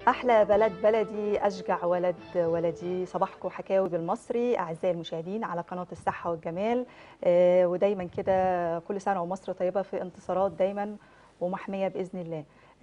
أحلى بلد بلدي أشجع ولد ولدي صباحكم حكاوي بالمصري أعزائي المشاهدين على قناة الصحة والجمال آه، ودايما كده كل سنة ومصر طيبة في انتصارات دايما ومحمية بإذن الله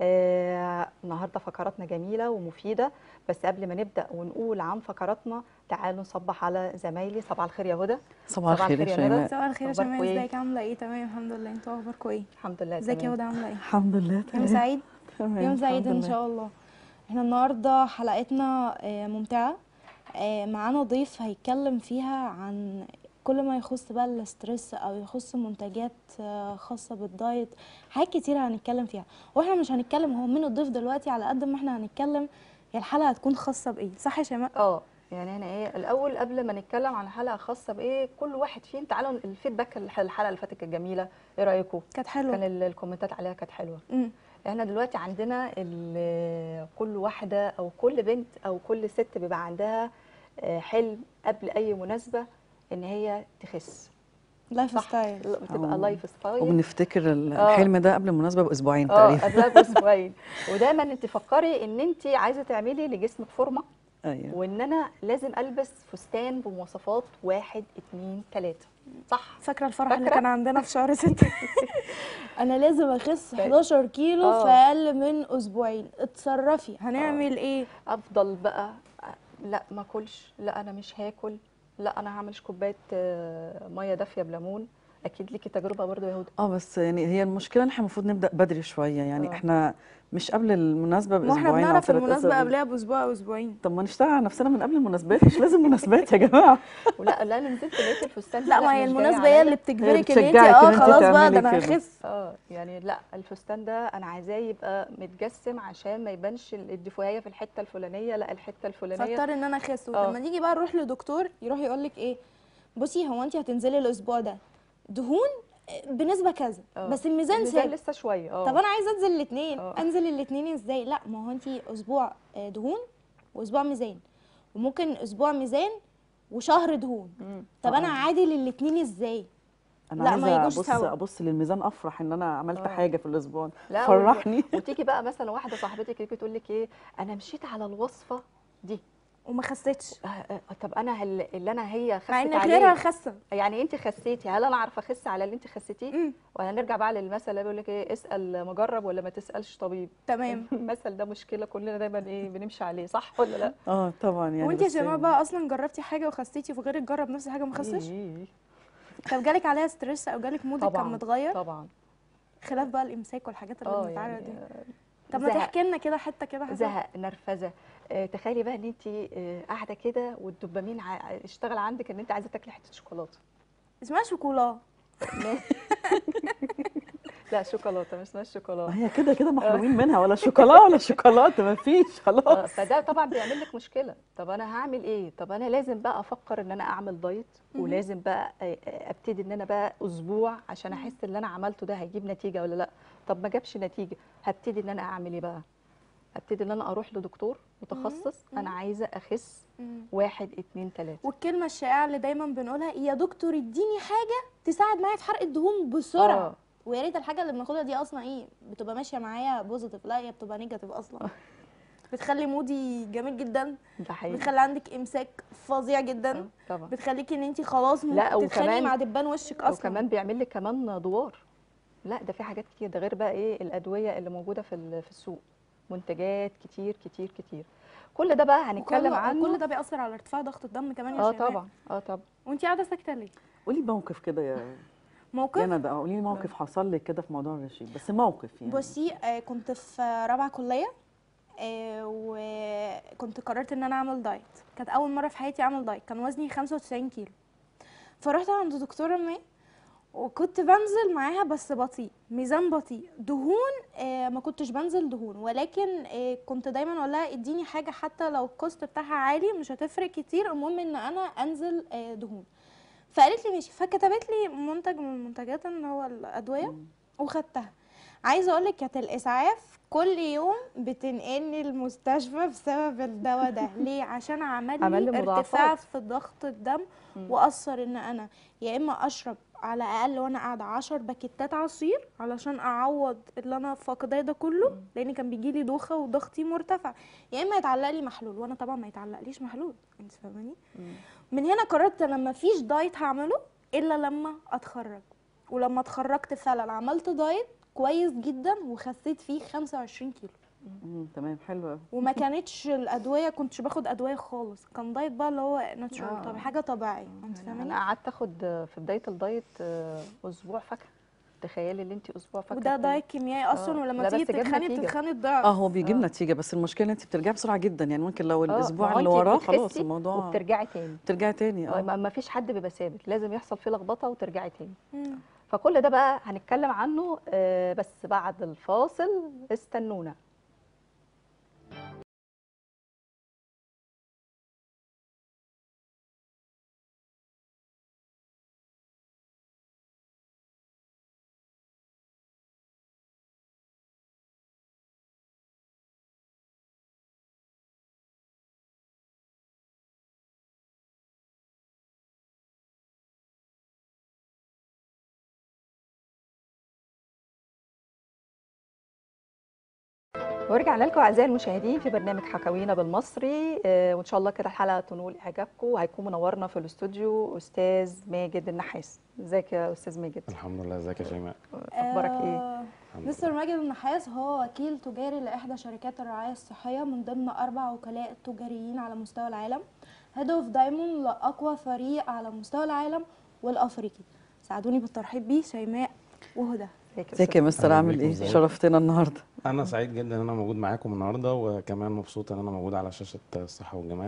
آه، النهارده فقراتنا جميلة ومفيدة بس قبل ما نبدأ ونقول عن فقراتنا تعالوا نصبح على زمايلي صباح الخير يا هدى صباح الخير يا ندى. شيماء صباح الخير يا أخباركوا شيماء إيه؟ ازيك عامله ايه تمام الحمد لله انتوا اخباركم ايه الحمد لله ازيك يا تمام. هدى عامله ايه الحمد لله يوم تمام سعيد تمام، يوم سعيد الحمد ان لله. شاء الله احنا النهارده حلقتنا آه، ممتعه آه، معانا ضيف هيتكلم فيها عن كل ما يخص بقى الاسترس او يخص منتجات آه، خاصه بالدايت حاجات كتير هنتكلم فيها واحنا مش هنتكلم هو مين الضيف دلوقتي على قد ما احنا هنتكلم هي الحلقه هتكون خاصه بايه صح يا شيماء اه يعني انا ايه الاول قبل ما نتكلم عن حلقه خاصه بايه كل واحد فينا تعالوا الفيدباك الح- الحلقه اللي فاتت كانت جميله ايه رايكم كانت كان حلوه ال- الكومنتات عليها كانت حلوه امم احنا دلوقتي عندنا ال- كل واحده او كل بنت او كل ست بيبقى عندها آه، حلم قبل اي مناسبه ان هي تخس لايف صح ستايل بتبقى آه. لايف ستايل وبنفتكر ال- آه. الحلم ده قبل المناسبه باسبوعين اه تقريبا قبلها باسبوعين ودايما انت تفكري ان انت عايزه تعملي لجسمك فورمه ايوه وان انا لازم البس فستان بمواصفات واحد اتنين تلاته صح فاكره الفرح اللي فاكرة؟ كان عندنا في شهر ستة انا لازم اخس فاكرة. 11 كيلو آه. في اقل من اسبوعين اتصرفي هنعمل ايه افضل بقى لا ما اكلش لا انا مش هاكل لا انا هعمل كوبايه آه، ميه دافيه بليمون اكيد ليكي تجربه برضو يا هدى اه بس يعني هي المشكله ان احنا المفروض نبدا بدري شويه يعني آه. احنا مش قبل المناسبه ما احنا باسبوعين او بنعرف ثلاث المناسبه أسابيع. قبلها باسبوع او اسبوعين طب ما نشتغل على نفسنا من قبل المناسبات مش لازم مناسبات يا جماعه ولا لا انا نزلت لقيت الفستان لا ما هي مش جاي المناسبه هي عليا. اللي بتجبرك ان انت بتشجعك اه إن أنت خلاص بقى ده تعملي انا كده. هخس اه يعني لا الفستان ده انا عايزاه يبقى متجسم عشان ما يبانش الدفوهيه في الحته الفلانيه لا الحته الفلانيه فاضطر ان انا اخس آه. ولما نيجي بقى نروح لدكتور يروح يقول لك ايه بصي هو انت هتنزلي الاسبوع ده دهون بنسبه كذا آه. بس الميزان الميزان ثابت لسه شويه اه طب انا عايزه انزل الاثنين آه. انزل الاثنين ازاي لا ما هو انت اسبوع آه، دهون واسبوع ميزان وممكن اسبوع ميزان وشهر دهون مم. طب انا آه. عادل الاثنين ازاي انا لا، ما عايزه يجوش ابص سوا. ابص للميزان افرح ان انا عملت آه. حاجه في الاسبوع لا فرحني وتيجي بقى مثلا واحده صاحبتك تيجي تقول لك ايه انا مشيت على الوصفه دي وما خستش آه، آه، طب انا هل اللي انا هي خست مع ان عليه غيرها خاسه يعني انت خسيتي هل انا اعرف اخس على اللي انت خسيتيه مم. وهنرجع بقى للمثل اللي بيقول لك ايه اسال مجرب ولا ما تسالش طبيب تمام المثل ده مشكله كلنا دايما ايه بنمشي عليه صح ولا لا اه طبعا يعني وانت يا بس شيماء بقى اصلا جربتي حاجه وخسيتي وغيرك جرب نفس الحاجه وما خسش إيه. طب جالك عليها ستريس او جالك مودك كان طبعا متغير طبعا خلاف بقى الامساك والحاجات اللي اه بنتعرض يعني دي آه، طب ما زهق. تحكي لنا كده حته كده حصل زهق نرفزه آه، تخيلي بقى ان انت آه، قاعده كده والدوبامين ع- اشتغل عندك ان انت عايزه تاكلي حته شوكولاته اسمها شوكولا لا شوكولاته مش اسمهاش ما شوكولاته هي كده كده محرومين منها ولا شوكولا ولا شوكولاته ما فيش آه، خلاص فده طبعا بيعمل لك مشكله طب انا هعمل ايه طب انا لازم بقى افكر ان انا اعمل دايت مهم. ولازم بقى آه، آه، ابتدي ان انا بقى اسبوع عشان احس ان اللي انا عملته ده هيجيب نتيجه ولا لا طب ما جابش نتيجه هبتدي ان انا اعمل ايه بقى هبتدي ان انا اروح لدكتور متخصص انا عايزه اخس مم. واحد اتنين تلاته والكلمه الشائعه اللي دايما بنقولها يا دكتور اديني حاجه تساعد معايا في حرق الدهون بسرعه آه. ويا ريت الحاجه اللي بناخدها دي اصلا ايه بتبقى ماشيه معايا بوزيتيف لا هي بتبقى نيجاتيف اصلا بتخلي مودي جميل جدا ده حقيقي بتخلي عندك امساك فظيع جدا آه، طبعا بتخليكي ان انت خلاص لا، ممكن تتخانقي وكمان- مع دبان وشك اصلا وكمان بيعمل لك كمان دوار لا ده في حاجات كتير ده غير بقى ايه الادويه اللي موجوده في ال- في السوق منتجات كتير كتير كتير كل ده بقى هنتكلم وكل- عنه كل ده بيأثر على ارتفاع ضغط الدم كمان يا اه شيماء طبعا اه طبعا وانت قاعده ساكته ليه قولي موقف كده يا موقف يا ندى قولي لي موقف حصل لك كده في موضوع الرجيم بس موقف يعني بصي آه كنت في رابعه كليه آه وكنت قررت ان انا اعمل دايت كانت اول مره في حياتي اعمل دايت كان وزني 95 كيلو فرحت عند دكتوره ما وكنت بنزل معاها بس بطيء ميزان بطيء دهون آه ما كنتش بنزل دهون ولكن آه كنت دايما اقول لها اديني حاجه حتى لو الكوست بتاعها عالي مش هتفرق كتير المهم ان انا انزل آه دهون فقالت لي ماشي فكتبت لي منتج من المنتجات اللي هو الادويه مم. وخدتها عايزه اقول لك كانت الاسعاف كل يوم بتنقلني المستشفى بسبب الدواء ده ليه عشان عمل عمل لي لي ارتفاع مضاعفات. في ضغط الدم مم. واثر ان انا يا اما اشرب على الاقل وانا قاعده 10 باكيتات عصير علشان اعوض اللي انا فاقداه ده كله لان كان بيجي لي دوخه وضغطي مرتفع يا اما يتعلق لي محلول وانا طبعا ما يتعلقليش محلول انت فاهماني من هنا قررت لما فيش دايت هعمله الا لما اتخرج ولما اتخرجت فعلا عملت دايت كويس جدا وخسيت فيه 25 كيلو مم، تمام حلو قوي وما كانتش الادويه كنتش باخد ادويه خالص كان دايت بقى اللي هو ناتشورال آه. طب حاجه طبيعيه انت يعني فاهماني انا قعدت اخد في بدايه الدايت آه، اسبوع فاكهه تخيلي اللي انت اسبوع فاكهه وده بتاكليه. دايت كيميائي اصلا آه. ولما لا، تيجي بس جاب تتخني نتيجة. بتتخني الضعف اه هو بيجيب آه. نتيجه بس المشكله انت بترجعي بسرعه جدا يعني ممكن لو آه، ما الاسبوع هو اللي أنت وراه بتخسي خلاص الموضوع وبترجعي تاني ترجعي تاني آه، اه ما ما فيش حد بيبقى ثابت لازم يحصل فيه لخبطه وترجعي تاني مم. فكل ده بقى هنتكلم عنه آه، بس بعد الفاصل استنونا ورجعنا لكم اعزائي المشاهدين في برنامج حكاوينا بالمصري آه، وان شاء الله كده الحلقه تنول اعجابكم وهيكون منورنا في الاستوديو استاذ ماجد النحاس ازيك يا استاذ ماجد الحمد لله ازيك يا شيماء اخبارك ايه آه، الحمد مستر ماجد النحاس هو وكيل تجاري لإحدى شركات الرعاية الصحية من ضمن أربع وكلاء تجاريين على مستوى العالم هدف دايموند لأقوى فريق على مستوى العالم والأفريقي ساعدوني بالترحيب بيه شيماء وهدى ازيك يا مستر أهلا عامل بيكم، ايه ازيك؟ شرفتنا النهارده انا سعيد جدا ان انا موجود معاكم النهارده وكمان مبسوط ان انا موجود على شاشه الصحه والجمال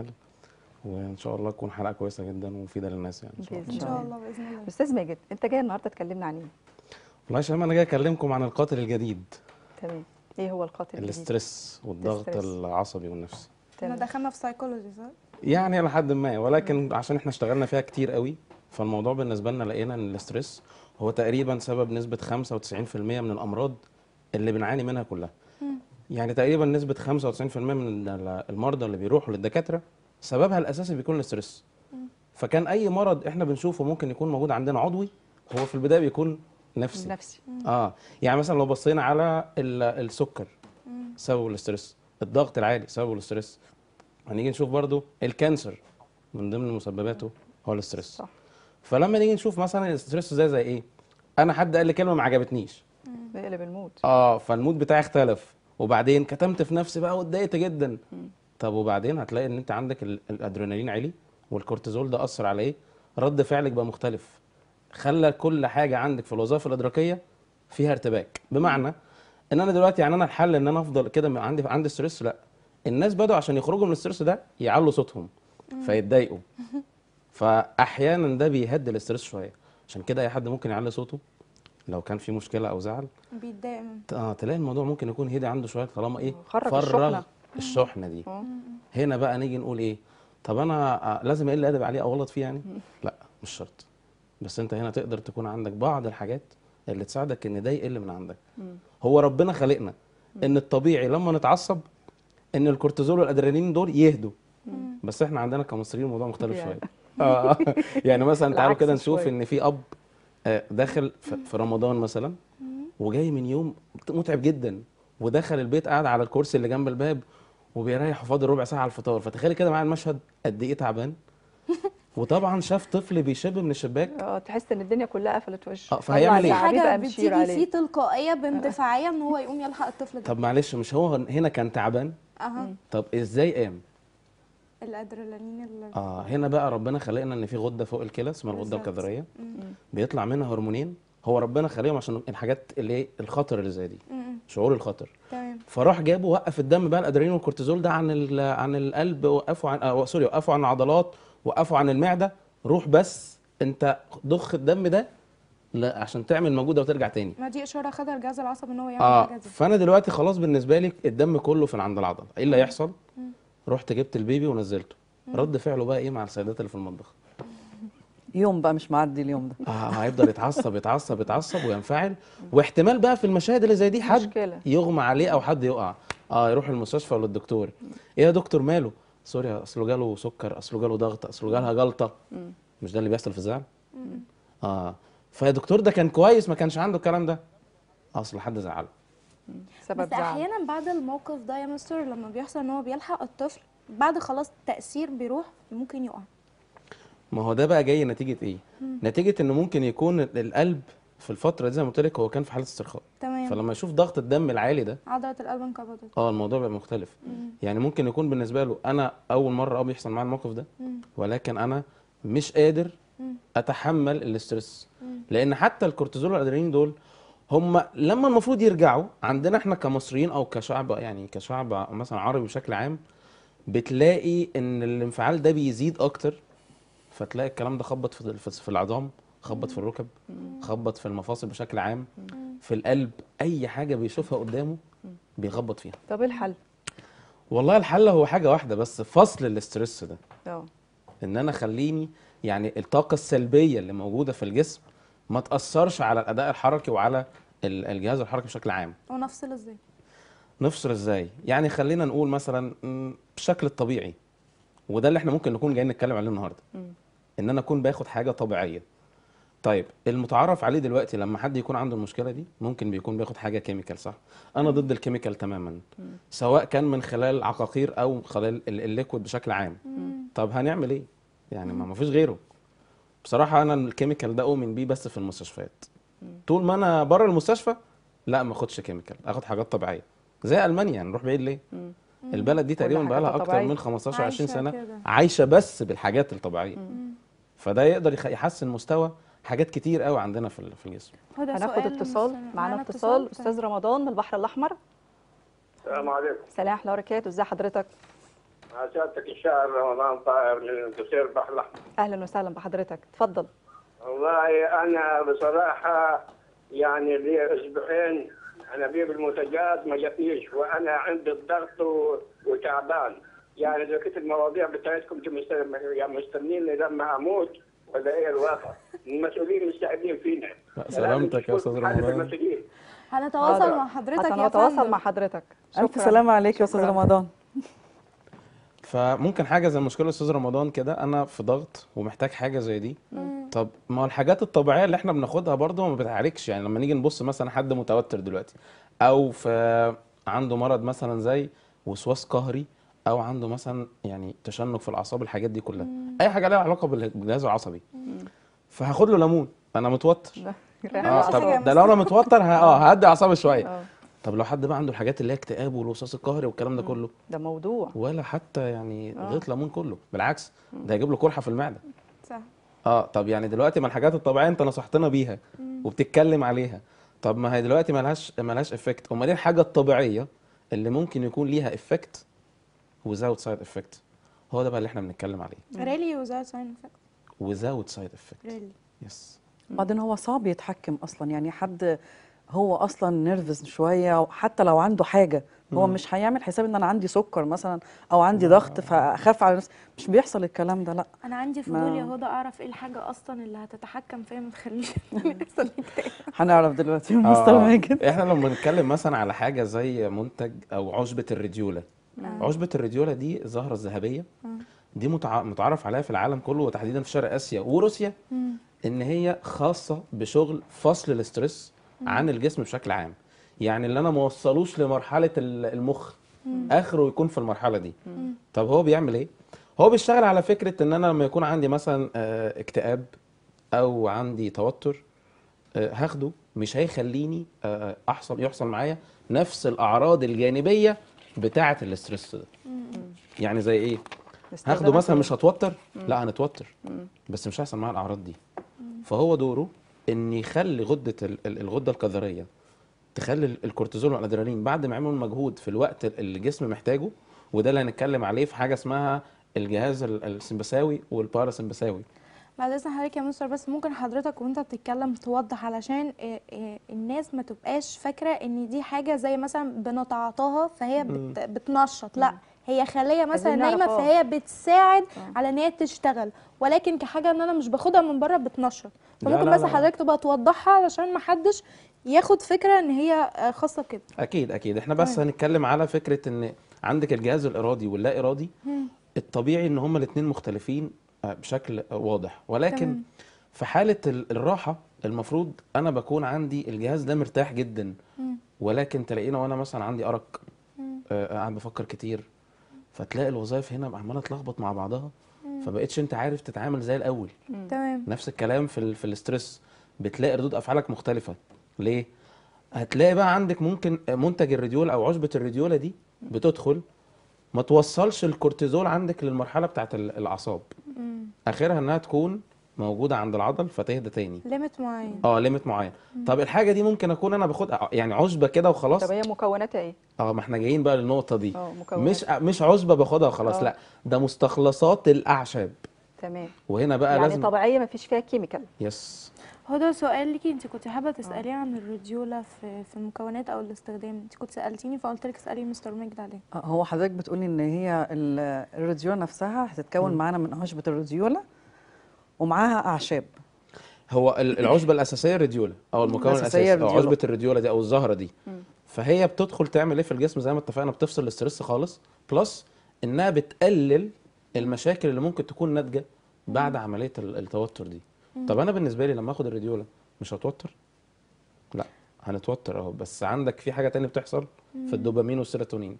وان شاء الله تكون حلقه كويسه جدا ومفيده للناس يعني ان شاء الله بإذن إن شاء تمام. الله بإذن الله استاذ ماجد انت جاي النهارده تكلمنا عن ايه والله يا شيماء انا جاي اكلمكم عن القاتل الجديد تمام ايه هو القاتل الجديد الاسترس والضغط الاسترس. العصبي والنفسي احنا تمام دخلنا في سايكولوجي صح؟ يعني الى حد ما ولكن عشان احنا اشتغلنا فيها كتير قوي فالموضوع بالنسبه لنا لقينا ان الاسترس هو تقريبا سبب نسبه 95% من الامراض اللي بنعاني منها كلها يعني تقريبا نسبه 95% من ال- المرضى اللي بيروحوا للدكاتره سببها الاساسي بيكون الاسترس فكان اي مرض احنا بنشوفه ممكن يكون موجود عندنا عضوي هو في البدايه بيكون نفسي نفسي اه يعني مثلا لو بصينا على ال- السكر سببه الاسترس الضغط العالي سببه الاسترس هنيجي نشوف برضو الكانسر من ضمن مسبباته هو الاسترس صح فلما نيجي نشوف مثلا الاسترس زي زي ايه انا حد قال لي كلمه ما عجبتنيش بيقلب الموت اه فالمود بتاعي اختلف وبعدين كتمت في نفسي بقى واتضايقت جدا طب وبعدين هتلاقي ان انت عندك ال- الادرينالين عالي والكورتيزول ده اثر على ايه رد فعلك بقى مختلف خلى كل حاجه عندك في الوظائف الادراكيه فيها ارتباك بمعنى ان انا دلوقتي يعني انا الحل ان انا افضل كده من عندي عندي ستريس لا الناس بدأوا عشان يخرجوا من الستريس ده يعلوا صوتهم فيتضايقوا فاحيانا ده بيهدي الاستريس شويه عشان كده اي حد ممكن يعلي صوته لو كان في مشكله او زعل بيتضايق منه ت- اه تلاقي الموضوع ممكن يكون هدي عنده شويه طالما ايه خرج فرغ الشحنة. الشحنه دي آه. هنا بقى نيجي نقول ايه طب انا آه، لازم اقل ادب عليه او اغلط فيه يعني لا مش شرط بس انت هنا تقدر تكون عندك بعض الحاجات اللي تساعدك ان ده يقل من عندك هو ربنا خلقنا ان الطبيعي لما نتعصب ان الكورتيزول والادرينالين دول يهدوا بس احنا عندنا كمصريين الموضوع مختلف يعني. شويه اه يعني مثلا تعالوا العكس كده نشوف شوية. ان في اب آه، داخل في في رمضان مثلا وجاي من يوم متعب جدا ودخل البيت قاعد على الكرسي اللي جنب الباب وبيريح وفاضل ربع ساعه على الفطار فتخيلي كده معايا المشهد قد ايه تعبان وطبعا شاف طفل بيشب من الشباك اه تحس ان الدنيا كلها قفلت في وشه آه، فهيعمل طلع إيه؟ زعبيب حاجه قام شير بتيجي فيه عليه تلقائيه باندفاعيه ان هو يقوم يلحق الطفل ده طب معلش مش هو هنا كان تعبان اها طب ازاي قام الادرينالين اللي اه هنا بقى ربنا خلقنا ان في غده فوق الكلى اسمها الغده بالظبط. الكظريه بيطلع منها هرمونين هو ربنا خلقهم عشان الحاجات اللي ايه الخطر اللي زي دي م-م. شعور الخطر تمام فراح جابه وقف الدم بقى الادرينالين والكورتيزول ده عن ال- عن القلب وقفوا عن آه سوري وقفوا عن العضلات وقفوا عن المعده روح بس انت ضخ الدم ده لا عشان تعمل مجهود وترجع تاني ما دي اشاره خدها الجهاز العصبي ان هو يعمل اه الحاجه دي فانا دلوقتي خلاص بالنسبه لي الدم كله في عند العضله ايه اللي هيحصل رحت جبت البيبي ونزلته رد فعله بقى ايه مع السيدات اللي في المطبخ يوم بقى مش معدي اليوم ده اه هيفضل يتعصب يتعصب يتعصب وينفعل واحتمال بقى في المشاهد اللي زي دي حد مشكلة. يغمى عليه او حد يقع اه يروح المستشفى ولا الدكتور ايه يا دكتور ماله سوري اصله جاله سكر اصله جاله ضغط اصله جالها جلطه مش ده اللي بيحصل في الزعل اه فيا دكتور ده كان كويس ما كانش عنده الكلام ده اصل حد زعله سبب بس زعل احيانا بعد الموقف ده يا مستر لما بيحصل ان هو بيلحق الطفل بعد خلاص التأثير بيروح ممكن يقع ما هو ده بقى جاي نتيجه ايه نتيجه انه ممكن يكون القلب في الفتره دي زي ما قلت لك هو كان في حاله استرخاء تمام فلما يشوف ضغط الدم العالي ده عضلة القلب انقبضت اه الموضوع بقى مختلف يعني ممكن يكون بالنسبه له انا اول مره اه بيحصل معايا الموقف ده ولكن انا مش قادر اتحمل الاسترس لان حتى الكورتيزول والادرينالين دول هم لما المفروض يرجعوا عندنا احنا كمصريين او كشعب يعني كشعب مثلا عربي بشكل عام بتلاقي ان الانفعال ده بيزيد اكتر فتلاقي الكلام ده خبط في في- في العظام خبط في الركب خبط في المفاصل بشكل عام في القلب اي حاجه بيشوفها قدامه بيخبط فيها طب ايه الحل؟ والله الحل هو حاجه واحده بس فصل الاسترس ده اه ان انا خليني يعني الطاقه السلبيه اللي موجوده في الجسم ما تاثرش على الاداء الحركي وعلى ال- الجهاز الحركي بشكل عام ونفصل ازاي نفصل ازاي يعني خلينا نقول مثلا م، بالشكل الطبيعي وده اللي احنا ممكن نكون جايين نتكلم عليه النهارده ان انا اكون باخد حاجه طبيعيه طيب المتعارف عليه دلوقتي لما حد يكون عنده المشكله دي ممكن بيكون بياخد حاجه كيميكال صح انا ضد الكيميكال تماما سواء كان من خلال عقاقير او خلال ال- الليكويد بشكل عام طب هنعمل ايه يعني ما فيش غيره بصراحه انا الكيميكال ده اؤمن بيه بس في المستشفيات طول ما انا بره المستشفى لا ما اخدش كيميكال اخد حاجات طبيعيه زي المانيا نروح بعيد ليه البلد دي كل تقريبا بقى لها حاجاتها اكتر طبيعية. من 15 20 عايشة سنه كده. عايشه بس بالحاجات الطبيعيه فده يقدر يخ- يحسن مستوى حاجات كتير قوي عندنا في ال- في الجسم هو ده هناخد سؤال اتصال للمستمع. معانا اتصال استاذ رمضان من البحر الاحمر السلام عليكم سلام ورحمه الله وبركاته ازي حضرتك مع سيادتك الشاعر رمضان طائر من قصير البحر الأحمر اهلا وسهلا بحضرتك اتفضل والله أنا بصراحة يعني لي أسبوعين أنابيب المنتجات ما جاتنيش وأنا عندي الضغط و- وتعبان يعني إذا كنت المواضيع بتاعتكم انتم مست- يعني مستنيني لما أموت ولا إيه الواقع؟ المسؤولين مستعدين فينا سلامتك يا أستاذ لازم تكون حالة رمضان. المسؤولين هنتواصل حاضر. مع حضرتك يا هنتواصل فندم مع حضرتك الف شكراً. سلامه عليك يا استاذ شكراً. رمضان فممكن حاجه زي مشكله استاذ رمضان كده انا في ضغط ومحتاج حاجه زي دي طب ما هو الحاجات الطبيعيه اللي احنا بناخدها برضه ما بتعالجش يعني لما نيجي نبص مثلا حد متوتر دلوقتي او في عنده مرض مثلا زي وسواس قهري او عنده مثلا يعني تشنج في الاعصاب الحاجات دي كلها اي حاجه لها علاقه بال- بالجهاز العصبي فهاخد له ليمون انا متوتر ريح اه الأعصاب. حاجة طب ده لو انا متوتر ه- اه ههدي اعصابي شويه اه طب لو حد بقى عنده الحاجات اللي هي اكتئاب والوسواس القهري والكلام ده كله ده موضوع ولا حتى يعني آه. غيط ليمون كله بالعكس ده هيجيب له قرحه في المعده صح اه طب يعني دلوقتي ما الحاجات الطبيعيه انت نصحتنا بيها وبتتكلم عليها طب ما هي دلوقتي ملهاش ملهاش افكت امال ايه الحاجه الطبيعيه اللي ممكن يكون ليها افكت without side effect هو ده بقى اللي احنا بنتكلم عليه ريلي وزاد ساين افكت without side effect ريلي يس بعدين هو صعب يتحكم اصلا يعني حد هو اصلا نيرفز شويه حتى لو عنده حاجه هو مش هيعمل حساب ان انا عندي سكر مثلا او عندي ضغط فاخاف على نفسي مش بيحصل الكلام ده لا انا عندي ما- فضول يا هدى اعرف ايه الحاجه اصلا اللي هتتحكم فيا ما تخليش يحصل لي اكتئاب هنعرف دلوقتي من مستر آه. ماجد احنا لما بنتكلم مثلا على حاجه زي منتج او عشبه الريديولا عشبه الريديولا دي الزهره الذهبيه دي متع... متعارف عليها في العالم كله وتحديدا في شرق اسيا وروسيا ان هي خاصه بشغل فصل الاسترس عن الجسم بشكل عام يعني اللي انا ما وصلوش لمرحله ال- المخ اخره يكون في المرحله دي طب هو بيعمل ايه هو بيشتغل على فكره ان انا لما يكون عندي مثلا آه، اكتئاب او عندي توتر آه، هاخده مش هيخليني آه، احصل يحصل معايا نفس الاعراض الجانبيه بتاعه الاسترس ده يعني زي ايه هاخده مثلا مش هتوتر لا هنتوتر بس مش هيحصل معاه الاعراض دي فهو دوره ان يخلي غده ال- ال- الغده الكظريه تخلي ال- الكورتيزول والادرينالين بعد ما يعملوا المجهود في الوقت اللي الجسم محتاجه وده اللي هنتكلم عليه في حاجه اسمها الجهاز ال- السمبثاوي والباراسمبثاوي بعد اذن حضرتك يا مستر بس ممكن حضرتك وانت بتتكلم توضح علشان آه، آه، الناس ما تبقاش فاكره ان دي حاجه زي مثلا بنتعاطاها فهي بت بتنشط لا هي خليه مثلا عايزين نعرف نايمه اه. فهي بتساعد اه. على ان هي تشتغل ولكن كحاجه ان انا مش باخدها من بره بتنشط لا، فممكن لا، بس لا. حضرتك تبقى توضحها علشان ما حدش ياخد فكره ان هي آه، خاصه بكده اكيد اكيد احنا بس هنتكلم على فكره ان عندك الجهاز الارادي واللا ارادي الطبيعي ان هما الاثنين مختلفين آه، بشكل آه، واضح ولكن تمام. في حاله ال- الراحه المفروض انا بكون عندي الجهاز ده مرتاح جدا ولكن تلاقينا وانا مثلا عندي ارق آه، قاعد بفكر كتير فتلاقي الوظائف هنا عماله تلخبط مع بعضها فبقيتش انت عارف تتعامل زي الاول تمام نفس الكلام في ال في الاسترس بتلاقي ردود افعالك مختلفه ليه هتلاقي بقى عندك ممكن منتج الراديول او عشبه الراديولا دي بتدخل ما توصلش الكورتيزول عندك للمرحله بتاعت ال- الاعصاب اخرها انها تكون موجوده عند العضل فتهدى تاني ليميت معين اه ليميت معين طب الحاجه دي ممكن اكون انا باخدها يعني عشبه كده وخلاص طب هي مكوناتها ايه؟ اه ما احنا جايين بقى للنقطه دي اه مكونات مش مش عشبه باخدها وخلاص اه. لا ده مستخلصات الاعشاب تمام وهنا بقى يعني لازم طبيعيه ما فيش فيها كيميكال يس هو ده سؤال ليكي انت كنت حابه تساليه عن الراديولا في في المكونات او الاستخدام انت كنت سالتيني فقلت لك اسالي مستر مجد عليه آه، هو حضرتك بتقولي ان هي ال- الراديولا نفسها هتتكون معانا من عشبة الراديولا ومعاها اعشاب هو ال- العشبه الاساسيه الراديولا او المكون الأساسية الاساسي او الراديولا. عشبه الراديولا دي او الزهره دي فهي بتدخل تعمل ايه في الجسم زي ما اتفقنا بتفصل الاسترس خالص بلس انها بتقلل المشاكل اللي ممكن تكون ناتجه بعد عمليه ال- التوتر دي طب انا بالنسبه لي لما اخد الراديولا مش هتوتر لا هنتوتر اهو بس عندك في حاجه تانية بتحصل في الدوبامين والسيروتونين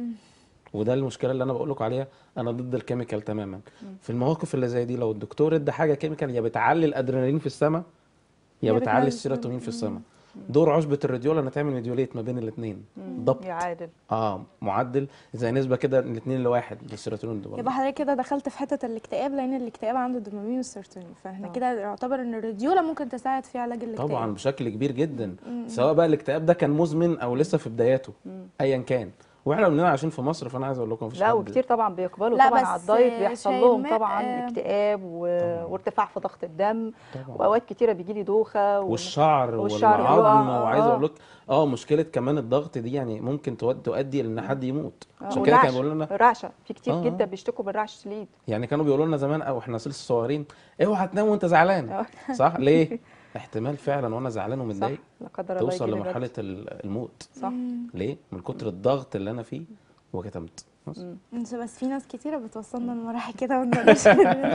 وده المشكله اللي انا بقول لكم عليها انا ضد الكيميكال تماما في المواقف اللي زي دي لو الدكتور ادى حاجه كيميكال يا بتعلي الادرينالين في السماء يا يا بتعلي بتعلي السيروتونين في السماء دور عشبه الراديولا انها تعمل ميديوليت ما بين الاثنين ضبط يعادل اه معدل زي نسبه كده الاثنين لواحد للسيروتونين يبقى والدوبامين حضرتك كده دخلت في حته الاكتئاب لان الاكتئاب عنده دوبامين والسيروتونين فاحنا اه. كده يعتبر ان الراديولا ممكن تساعد في علاج الاكتئاب طبعا بشكل كبير جدا سواء بقى الاكتئاب ده كان مزمن او لسه في بداياته ايا كان واحنا مننا عايشين في مصر فانا عايز اقول لكم مفيش لا حد- وكتير طبعا بيقبلوا لا طبعا بس على الدايت بيحصل لهم شيماء، طبعا آه، اكتئاب و... وارتفاع في ضغط الدم طبعا. واوقات كتيره بيجي لي دوخه و... والشعر والشعر والعظم بيقع، وعايز آه. اقول لك اه مشكله كمان الضغط دي يعني ممكن تود- تؤدي لان حد يموت آه، عشان كده كانوا والرعش بيقولوا لنا الرعشه في كتير آه، آه. جدا بيشتكوا بالرعش شديد يعني كانوا بيقولوا لنا زمان او احنا لسه صغيرين اوعى هتنام وانت زعلان صح ليه احتمال فعلا وانا زعلان صح ومتضايق لا قدر الله توصل يجيلي لمرحله برد. ال- الموت صح ليه من كتر الضغط اللي انا فيه وكتمت بس. بس بس في ناس كتيره بتوصلنا لمراحل كده ما نقدرش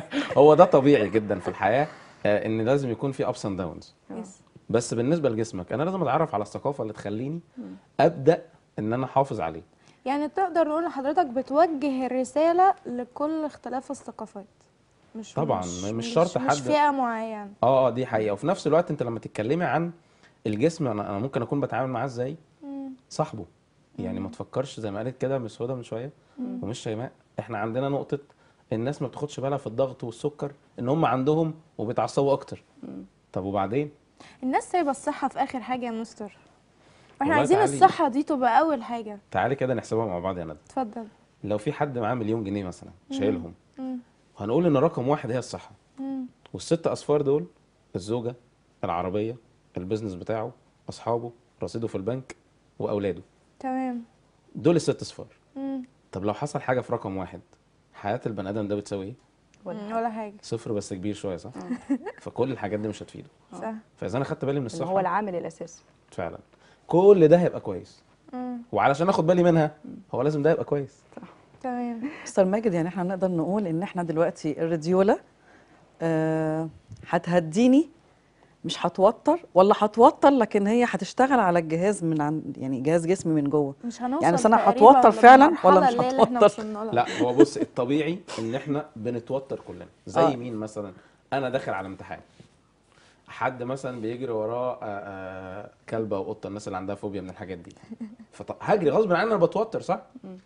هو ده طبيعي جدا في الحياه آه، ان لازم يكون في ابس اند داونز يس. بس بالنسبه لجسمك انا لازم اتعرف على الثقافه اللي تخليني ابدا ان انا احافظ عليه يعني تقدر نقول لحضرتك بتوجه الرساله لكل اختلاف الثقافات مش طبعاً، مش شرط مش حد- فئه معينه اه اه دي حقيقه وفي نفس الوقت انت لما تتكلمي عن الجسم انا انا ممكن اكون بتعامل معاه ازاي صاحبه يعني ما تفكرش زي ما قالت كده مس هدى من شويه ومش شيماء احنا عندنا نقطه الناس ما بتاخدش بالها في الضغط والسكر ان هم عندهم وبيتعصبوا اكتر طب وبعدين الناس سايبه الصحه في اخر حاجه يا مستر واحنا والله عايزين تعالي. الصحه دي تبقى اول حاجه تعالي كده نحسبها مع بعض يا ندى اتفضل لو في حد معاه مليون جنيه مثلا شايلهم مم. هنقول ان رقم واحد هي الصحه مم. والست اصفار دول الزوجه العربيه البيزنس بتاعه اصحابه رصيده في البنك واولاده تمام دول الست اصفار مم. طب لو حصل حاجه في رقم واحد حياه البني ادم ده بتساوي ايه مم. ولا حاجه صفر بس كبير شويه صح فكل الحاجات دي مش هتفيده صح فاذا انا خدت بالي من اللي هو الصحه العامل الاساسي فعلا كل ده هيبقى كويس مم. وعلشان اخد بالي منها هو لازم ده يبقى كويس تمام مستر ماجد يعني احنا نقدر نقول ان احنا دلوقتي الراديولا آه، هتهديني مش هتوتر ولا هتوتر لكن هي هتشتغل على الجهاز من عند يعني جهاز جسمي من جوه مش هنوصل يعني أصل أنا تقريباً هتوتر فعلاً للمرحلة ولا مش اللي هي اللي احنا هتوتر؟ وصلنا لها. لا هو بص الطبيعي ان احنا بنتوتر كلنا زي آه. مين مثلا انا داخل على امتحان حد مثلا بيجري وراه آه، آه، كلبه وقطه الناس اللي عندها فوبيا من الحاجات دي فهجري غصب عني انا بتوتر صح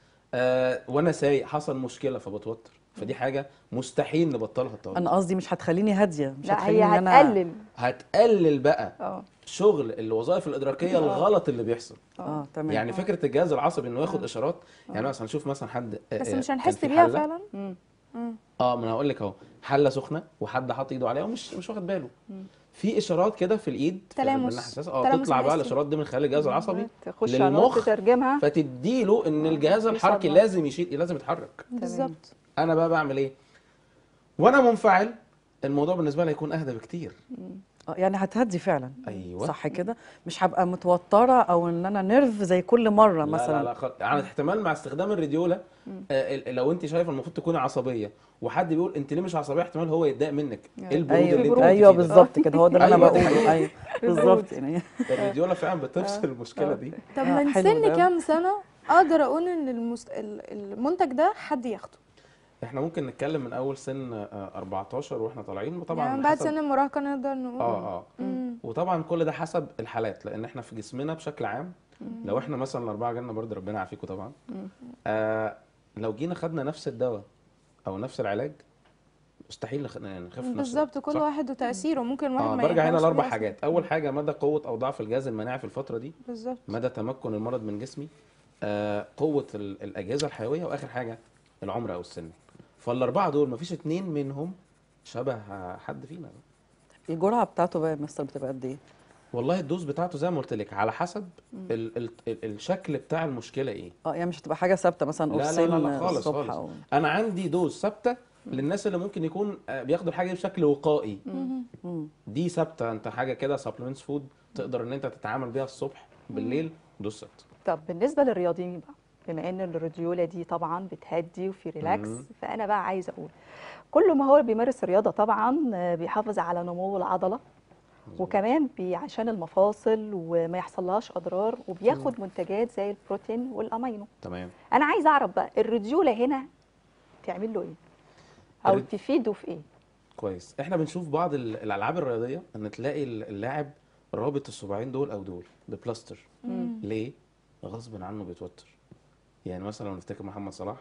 آه وانا سايق حصل مشكله فبتوتر فدي حاجه مستحيل نبطلها التوتر انا قصدي مش هتخليني هاديه مش لا هتخليني هي ان انا هتقلل هتقلل بقى اه شغل الوظائف الادراكيه الغلط اللي بيحصل اه تمام يعني فكره الجهاز العصبي انه ياخد اشارات يعني مثلا نشوف مثلا حد آه، بس آه، مش كان هنحس في بيها حلة- فعلا مم. مم. اه ما انا هقول لك اهو حله سخنه وحد حاطط ايده عليها ومش مش واخد باله في اشارات كده في الايد في تلامس. الناحية الحساسة. اه تلامس تطلع بقى حسي. الاشارات دي من خلال الجهاز العصبي تخش على للمخ نقطة تترجمها فتديله ان الجهاز في الحركي صدمة. لازم يشيل لازم يتحرك بالظبط انا بقى بعمل ايه وانا منفعل الموضوع بالنسبه لي هيكون اهدى بكتير آه، يعني هتهدي فعلا ايوه صح كده مش هبقى متوتره او ان انا نيرف زي كل مره لا مثلا لا لا خل... على احتمال مع استخدام الراديولا آه ال- لو انت شايفه المفروض تكوني عصبيه وحد بيقول انت ليه مش عصبيه احتمال هو يتضايق منك ايه البرود اللي انت ايوه كنت ايوه فيه ده؟ بالظبط كده هو ده اللي انا أيوة، دي بقوله ايوه بالظبط يعني الراديولا فعلا بتفصل المشكله دي طب آه، من حلو سن ده. كام سنه اقدر اقول ان المست... ال- المنتج ده حد ياخده احنا ممكن نتكلم من اول سن آه، 14 واحنا طالعين وطبعا يعني بعد حسب- سن المراهقه نقدر نقول اه اه مم. وطبعا كل ده حسب الحالات لان احنا في جسمنا بشكل عام لو احنا مثلا الاربعه جالنا برضه ربنا يعافيكم طبعا آه لو جينا خدنا نفس الدواء او نفس العلاج مستحيل نخ- نخف نفس بالظبط الوقت، كل صح؟ واحد وتاثيره ممكن واحد اه ما برجع هنا يفهمش لاربع ليه حاجات اول حاجه مدى قوه او ضعف الجهاز المناعي في الفتره دي بالظبط مدى تمكن المرض من جسمي آه قوه ال- الاجهزه الحيويه واخر حاجه العمر او السن فالاربعه دول مفيش اتنين منهم شبه حد فينا الجرعه بتاعته بقى يا مستر بتبقى قد ايه؟ والله الدوز بتاعته زي ما قلت لك على حسب ال ال ال الشكل بتاع المشكله ايه اه يعني مش هتبقى حاجه ثابته مثلا لا لا قرصين لا, لا خالص الصبح خالص او انا عندي دوز ثابته للناس اللي ممكن يكون آه، بياخدوا الحاجه دي بشكل وقائي مم. دي ثابته انت حاجه كده سبلمنتس فود تقدر ان انت تتعامل بيها الصبح بالليل دوز ثابته طب بالنسبة للرياضيين بقى بما ان الراديولا دي طبعا بتهدي وفي ريلاكس مم. فانا بقى عايزه اقول كل ما هو بيمارس الرياضه طبعا آه، بيحافظ على نمو العضله وكمان بي عشان المفاصل وما يحصلهاش اضرار وبياخد منتجات زي البروتين والامينو تمام انا عايزه اعرف بقى الراديولا هنا تعمل له ايه او الرد- تفيده في ايه كويس احنا بنشوف بعض ال- الالعاب الرياضيه ان تلاقي ال- اللاعب رابط الصباعين دول او دول ببلاستر ليه غصب عنه بيتوتر يعني مثلا لو نفتكر محمد صلاح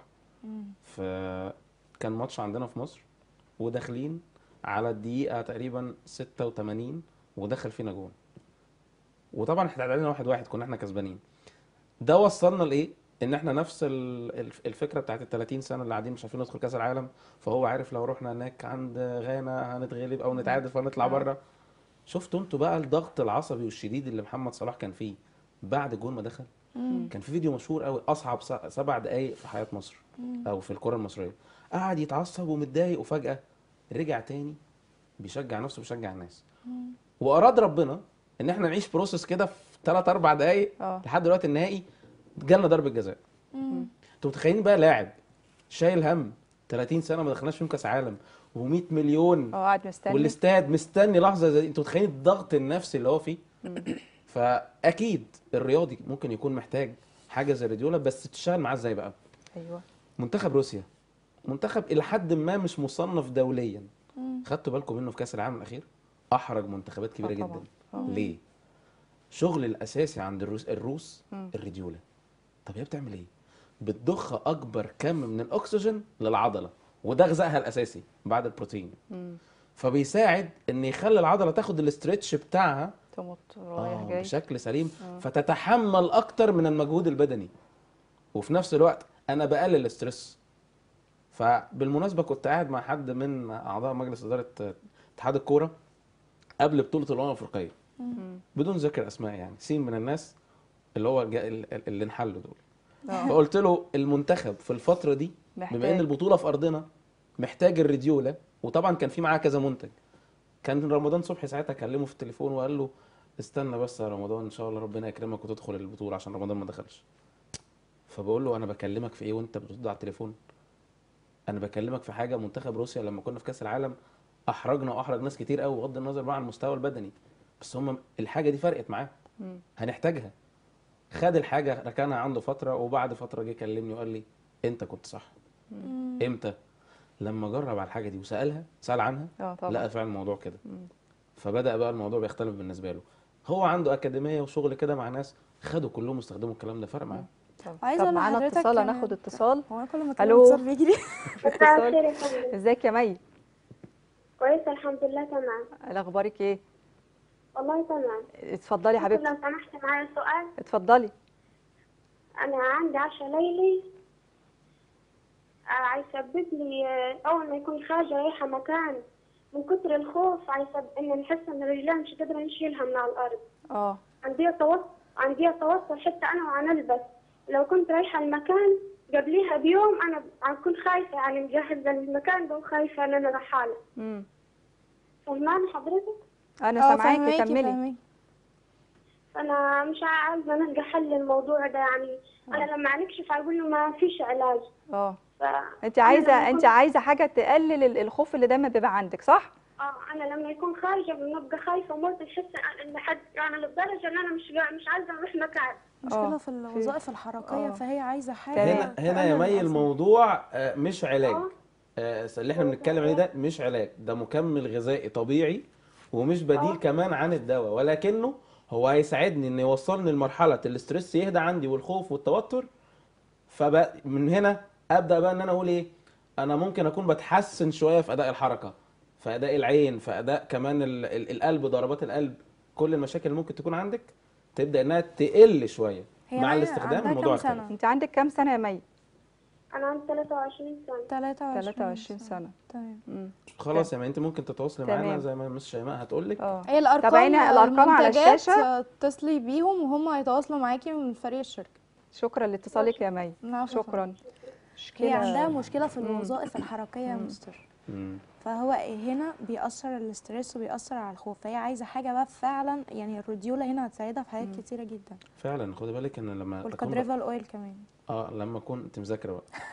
في كان ماتش عندنا في مصر وداخلين على الدقيقه تقريبا 86 ودخل فينا جون وطبعا احنا اتعادلنا واحد واحد كنا احنا كسبانين ده وصلنا لايه ان احنا نفس ال- الف- الفكره بتاعت ال 30 سنه اللي قاعدين مش عارفين ندخل كاس العالم فهو عارف لو رحنا هناك عند غانا هنتغلب او نتعادل فنطلع بره شفتوا انتوا بقى الضغط العصبي والشديد اللي محمد صلاح كان فيه بعد الجون ما دخل كان في فيديو مشهور قوي اصعب س- سبع دقائق في حياه مصر او في الكره المصريه قعد يتعصب ومتضايق وفجاه رجع تاني بيشجع نفسه بيشجع الناس واراد ربنا ان احنا نعيش بروسس كده في 3 4 دقائق اه لحد دلوقتي النهائي جالنا ضربه جزاء انتوا متخيلين بقى لاعب شايل هم 30 سنه ما دخلناش فيهم كاس عالم و100 مليون اه قاعد مستني والاستاد مستني لحظه زي دي انتوا متخيلين الضغط النفسي اللي هو فيه فاكيد الرياضي ممكن يكون محتاج حاجه زي ريديولا بس تشتغل معاه ازاي بقى ايوه منتخب روسيا منتخب الى حد ما مش مصنف دوليا خدتوا بالكم منه في كاس العالم الاخير احرج منتخبات كبيره آه طبعاً. جدا آه. ليه شغل الاساسي عند الروس الروس مم. الريديولا طب هي بتعمل ايه بتضخ اكبر كم من الاكسجين للعضله وده غذائها الاساسي بعد البروتين مم. فبيساعد ان يخلي العضله تاخد الاسترتش بتاعها تمط رايح آه جاي بشكل سليم آه. فتتحمل اكتر من المجهود البدني وفي نفس الوقت انا بقلل الاسترس فبالمناسبه كنت قاعد مع حد من اعضاء مجلس اداره اتحاد الكوره قبل بطوله الامم الافريقيه مم. بدون ذكر اسماء يعني سين من الناس اللي هو جا- اللي انحلوا دول آه. فقلت له المنتخب في الفتره دي بما ان محتاج. البطوله في ارضنا محتاج الريديولا وطبعا كان في معاه كذا منتج كان رمضان صبحي ساعتها كلمه في التليفون وقال له استنى بس يا رمضان ان شاء الله ربنا يكرمك وتدخل البطوله عشان رمضان ما دخلش فبقول له انا بكلمك في ايه وانت بترد على التليفون انا بكلمك في حاجه منتخب روسيا لما كنا في كاس العالم احرجنا واحرج ناس كتير قوي بغض النظر بقى عن المستوى البدني بس هم الحاجه دي فرقت معاه مم. هنحتاجها خد الحاجه ركنها عنده فتره وبعد فتره جه كلمني وقال لي انت كنت صح امتى لما جرب على الحاجه دي وسالها سال عنها اه طبعا لقى فعلا الموضوع كده مم. فبدا بقى الموضوع بيختلف بالنسبه له هو عنده اكاديميه وشغل كده مع ناس خدوا كلهم استخدموا الكلام ده فرق معاه طب, عايزة طب أقول معانا لحضرتك اتصال كمان. هناخد اتصال هو انا كل ما ألو. اتصل بيجي لي مساء اتصال الخير يا فندم ازيك يا مي كويسة الحمد لله تمام اخبارك ايه والله تمام اتفضلي يا ممكن حبيبتي لو سمحت معايا سؤال اتفضلي أنا عندي عشا ليلي آه، هيسبب لي آه، أول ما يكون خارجة رايحة مكان من كتر الخوف عايزة إن نحس إن رجليها مش قادرة نشيلها من على الأرض اه عندي توتر عندي توتر حتى أنا وأنا ألبس لو كنت رايحة المكان قبليها بيوم أنا أكون خايفة يعني مجهزة المكان ده وخايفة إن أنا رحالة امم فهمان حضرتك؟ انا اه سامعاكي فهماكي كملي فهماكي أنا مش عايزة نلقى حل للموضوع ده يعني أنا لما نكشف هيقول له ما فيش علاج اه ف انت عايزه لما انت كنت- عايزه حاجه تقلل ال- الخوف اللي دايما بيبقى عندك صح اه انا لما يكون خارجه بنبقى خايفه ومرضى تحس ان حد يعني لدرجه ان انا مش مش عايزه اروح مكان مشكله آه، في الوظائف الحركيه آه. فهي عايزه حاجه تمام. هنا هنا يا تقلل مي الألم. الموضوع آه، مش علاج آه. آه، اللي احنا بنتكلم عليه ده مش علاج ده مكمل غذائي طبيعي ومش بديل آه. كمان عن الدواء ولكنه هو هيساعدني ان يوصلني لمرحله الاسترس يهدى عندي والخوف والتوتر فبقى من هنا ابدا بقى ان انا اقول ايه انا ممكن اكون بتحسن شويه في اداء الحركه في اداء العين في اداء كمان ال- ال- القلب ضربات القلب كل المشاكل اللي ممكن تكون عندك تبدا انها تقل شويه هي مع مي الاستخدام عندها الموضوع كام يختلف سنة؟ انت عندك كام سنه يا مي انا عندي 23 سنه 23 23 سنه تمام امم خلاص يا ما انت ممكن تتواصلي تمام. معانا زي ما مس شيماء هتقول لك اه هي الارقام تابعينا الأرقام على المنتجات الشاشة. اتصلي بيهم وهم هيتواصلوا معاكي من فريق الشركه شكرا لاتصالك يا مي العفو يا شكرا هي عندها مشكله في الوظائف الحركيه يا مم. مستر مم. فهو هنا بيأثر الاسترس وبيأثر على الخوف فهي عايزه حاجه بقى فعلا يعني الروديولا هنا هتساعدها في حاجات كتيره جدا فعلا خدي بالك ان لما أكون ب- والكادريفال اويل كمان اه لما اكون انت مذاكره بقى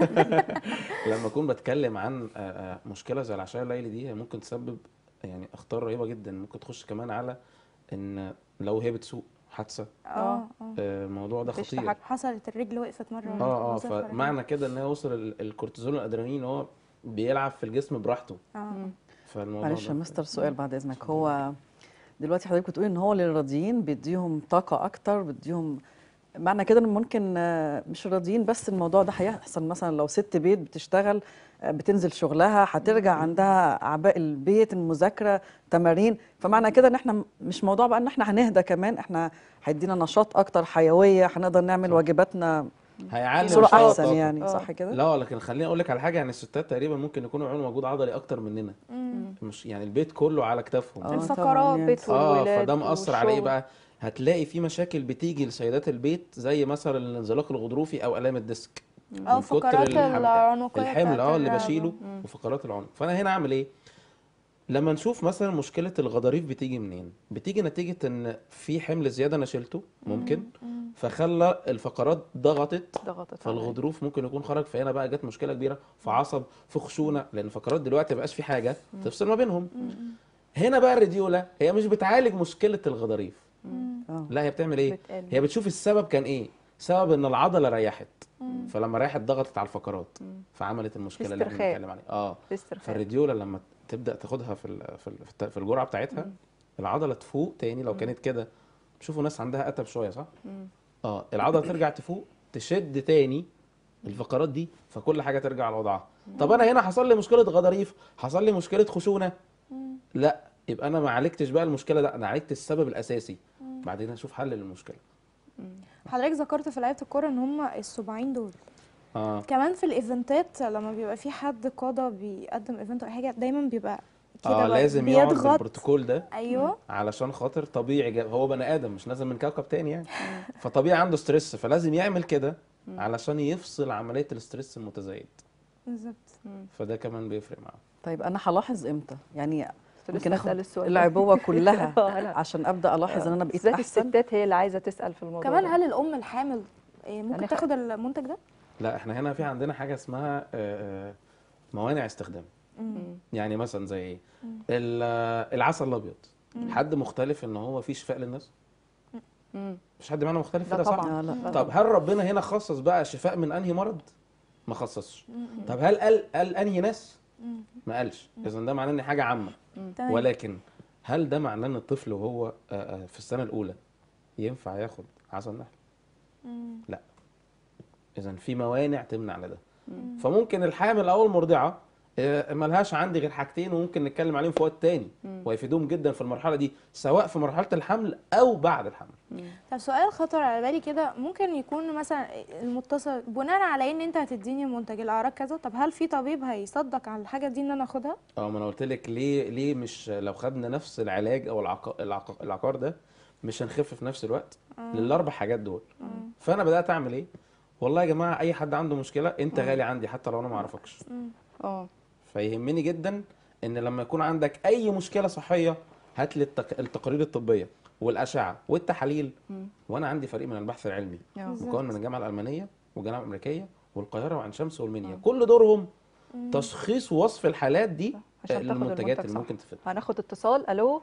لما اكون بتكلم عن آه، آه، مشكله زي العشاء الليلي دي هي ممكن تسبب يعني اخطار رهيبه جدا ممكن تخش كمان على ان لو هي بتسوق حادثه اه اه آه، الموضوع ده مفيش خطير تحكم. حصلت الرجل وقفت مره واحدة. اه اه وظائف حركية. فمعنى كده ان هو وصل ال- الكورتيزول والادرينالين هو بيلعب في الجسم براحته اه فالموضوع معلش يا ده مستر سؤال بعد اذنك هو دلوقتي حضرتك بتقولي ان هو للراضيين بيديهم طاقه اكتر بيديهم معنى كده ان ممكن آه، مش راضيين بس الموضوع ده هيحصل مثلا لو ست بيت بتشتغل آه، بتنزل شغلها هترجع عندها اعباء البيت المذاكره تمارين فمعنى كده ان احنا مش موضوع بقى ان احنا هنهدى كمان احنا هيدينا نشاط اكتر حيويه هنقدر نعمل صح. واجباتنا هيعلي بصوره نشاط احسن طاقة. يعني آه. صح كده لا لكن خليني اقول لك على حاجه يعني الستات تقريبا ممكن يكونوا يعملوا مجهود عضلي اكتر مننا مش يعني البيت كله على كتافهم آه، طبعاً الفقرات يعني. بيت اه والولاد فده مأثر على ايه والشغل. بقى هتلاقي في مشاكل بتيجي لسيدات البيت زي مثلا الانزلاق الغضروفي او الام الديسك او من كتر فقرات الحم- العنقيه الحمل بتاعت اه اللي الرقبة. بشيله وفقرات العنق فانا هنا اعمل ايه لما نشوف مثلا مشكله الغضاريف بتيجي منين بتيجي نتيجه ان في حمل زياده انا شلته ممكن فخلى الفقرات ضغطت ضغطت عليا. فالغضروف ممكن يكون خرج فهنا بقى جت مشكله كبيره في عصب في خشونه لان الفقرات دلوقتي مبقاش في حاجه تفصل ما بينهم هنا بقى الريديولا هي مش بتعالج مشكله الغضاريف اه لا هي بتعمل ايه بتقلل. هي بتشوف السبب كان ايه سبب ان العضله ريحت فلما ريحت ضغطت على الفقرات فعملت المشكله اللي احنا استرخاء. بنتكلم عليها اه استرخاء فالريديولا لما تبدا تاخدها في ال- في ال- في الت- في الجرعه بتاعتها العضله تفوق تاني لو كانت كده شوفوا ناس عندها اتب شويه صح اه العضله ترجع تفوق تشد تاني الفقرات دي فكل حاجه ترجع لوضعها طب انا هنا حصل لي مشكله غضاريف حصل لي مشكله خشونه لا يبقى انا ما عالجتش بقى المشكله ده انا عالجت السبب الاساسي بعدين اشوف حل للمشكله حضرتك ذكرت في لعيبه الكوره ان هم السبعين دول اه كمان في الايفنتات لما بيبقى في حد قاده بيقدم ايفنت او حاجه دايما بيبقى كده اه بقى لازم يقعد بيضغط بالبروتوكول ده ايوه علشان خاطر طبيعي جا- هو بني ادم مش نازل من كوكب تاني يعني فطبيعي عنده ستريس فلازم يعمل كده علشان يفصل عمليه الاستريس المتزايد بالظبط فده كمان بيفرق معاه طيب انا هلاحظ امتى يعني كنت ممكن لسه اخد أسأل السؤال ده. العبوه كلها آه، لا. عشان ابدا الاحظ ان انا بقيت بالذات احسن الستات هي اللي عايزه تسال في الموضوع كمان ده. هل الام الحامل إيه، ممكن يعني خ- تاخد المنتج ده لا احنا هنا في عندنا حاجه اسمها آه، آه، موانع استخدام يعني مثلا زي ايه ال- آه، العسل الابيض حد مختلف ان هو فيه شفاء للناس مم. مش حد معانا مختلف لا كده صح طبعا آه، لا. لا طب هل ربنا هنا خصص بقى شفاء من انهي مرض ما خصصش طب هل قال قال انهي ناس ما قالش اذا ده معناه ان حاجه عامه تمام. ولكن هل ده معناه ان الطفل وهو آه، آه، في السنه الاولى ينفع ياخد عسل نحل لا اذا في موانع تمنع لده فممكن الحامل او المرضعه آه، ملهاش عندي غير حاجتين وممكن نتكلم عليهم في وقت تاني ويفيدوهم جدا في المرحله دي سواء في مرحله الحمل او بعد الحمل طب سؤال خطر على بالي كده ممكن يكون مثلا المتصل بناء على ان انت هتديني منتج الاعراض كذا طب هل في طبيب هيصدق على الحاجه دي ان انا اخدها اه ما انا قلت لك ليه ليه مش لو خدنا نفس العلاج او العق... العق... العقار ده مش هنخف في نفس الوقت للاربع حاجات دول فانا بدات اعمل ايه والله يا جماعه اي حد عنده مشكله انت غالي عندي حتى لو انا ما اعرفكش اه فيهمني جدا ان لما يكون عندك اي مشكله صحيه هات لي التق... التقارير الطبيه والاشعه والتحاليل وانا عندي فريق من البحث العلمي آه. مكون من الجامعه الالمانيه والجامعه الامريكيه والقاهره وعين شمس والمنيا كل دورهم تشخيص ووصف الحالات دي عشان آه، تاخد للمنتجات المنتج اللي صح. ممكن تفيد هناخد اتصال الو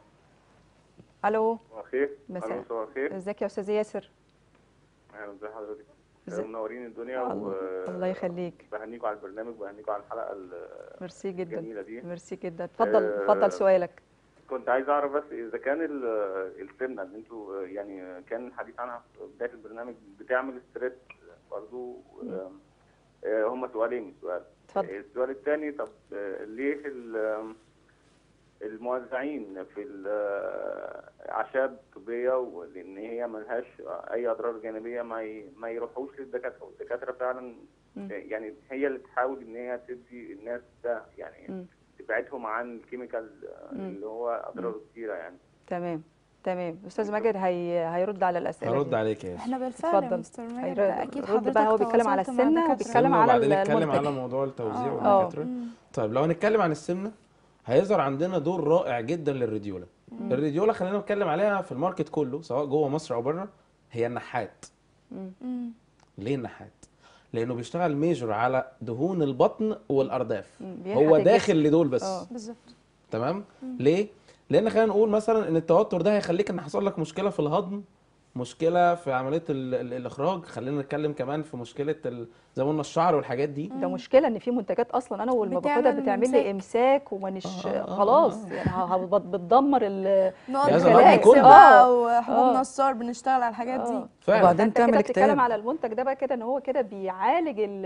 الو مساء الخير مساء. الو مساء الخير ازيك يا استاذ ياسر اهلا ازي حضرتك ازي- منورين الدنيا الله الله يخليك وبهنيكوا على البرنامج وبهنيكوا على الحلقه ميرسي جدا الجميله دي ميرسي جدا اتفضل آه، اتفضل سؤالك كنت عايز اعرف بس اذا كان ال- السمنه اللي انتوا يعني كان الحديث عنها في بدايه البرنامج بتعمل ستريس برضه هم سؤالين سؤال اتفضل. السؤال الثاني طب آه، ليه ال- الموزعين في الاعشاب الطبيه ولان هي ملهاش اي اضرار جانبيه ما ي- ما يروحوش للدكاتره والدكاتره فعلا مم. يعني هي اللي تحاول ان هي تدي الناس ده يعني مم. تبعدهم عن الكيميكال مم. اللي هو اضراره كتيره يعني تمام تمام استاذ ماجد هي... هيرد على الاسئله هرد دي. عليك يا ياسر احنا بالفعل يا اتفضل. مستر ماجد هيرد- اكيد رد حضرتك بقى هو بيتكلم على تواصلت مع السمنة دكاترة. وبيتكلم السمنة على وبعدين نتكلم المنتج. على موضوع التوزيع آه. والدكاتره مم. طيب لو هنتكلم عن السمنه هيظهر عندنا دور رائع جدا للريديولا الريديولا خلينا نتكلم عليها في الماركت كله سواء جوه مصر او بره هي النحات مم. ليه النحات لانه بيشتغل ميجور على دهون البطن والارداف مم، بينحت هو الجسم. داخل لدول بس آه. بالظبط تمام ليه لان خلينا نقول مثلا ان التوتر ده هيخليك ان حصل لك مشكله في الهضم مشكله في عمليه ال ال الاخراج خلينا نتكلم كمان في مشكله ال- زي ما قلنا الشعر والحاجات دي ده مشكله ان في منتجات اصلا انا والما باخدها بتعمل بتعمل لي إمساك. امساك ومانيش آه، آه، خلاص آه. يعني ه- ه- بت- بتدمر ال نقط لازم كلاكس الهضم كله. بقى آه. وحبوب آه. نصار بنشتغل على الحاجات دي آه. فعلا وبعدين انت كده تعمل بتتكلم اكتئاب على المنتج ده بقى كده ان هو كده بيعالج ال-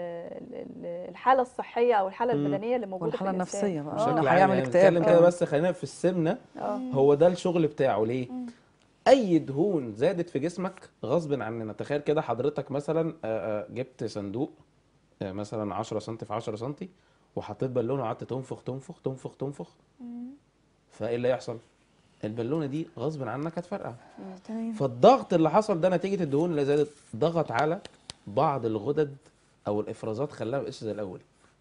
ال- الحاله الصحيه او الحاله مم. البدنيه اللي موجوده والحاله في الإنسان. النفسيه بقى آه. انه بشكل عام هيعمل يعني اكتئاب بنتكلم كده كمان. بس خلينا في السمنه اه هو ده الشغل بتاعه ليه اي دهون زادت في جسمك غصب عننا تخيل كده حضرتك مثلا آه، آه، جبت صندوق آه، مثلا 10 سم في 10 سم وحطيت بالونه وقعدت تنفخ تنفخ تنفخ تنفخ فايه اللي يحصل البالونه دي غصب عنك هتفرقع تمام فالضغط اللي حصل ده نتيجه الدهون اللي زادت ضغط على بعض الغدد او الافرازات خلاها مبقاش زي الاول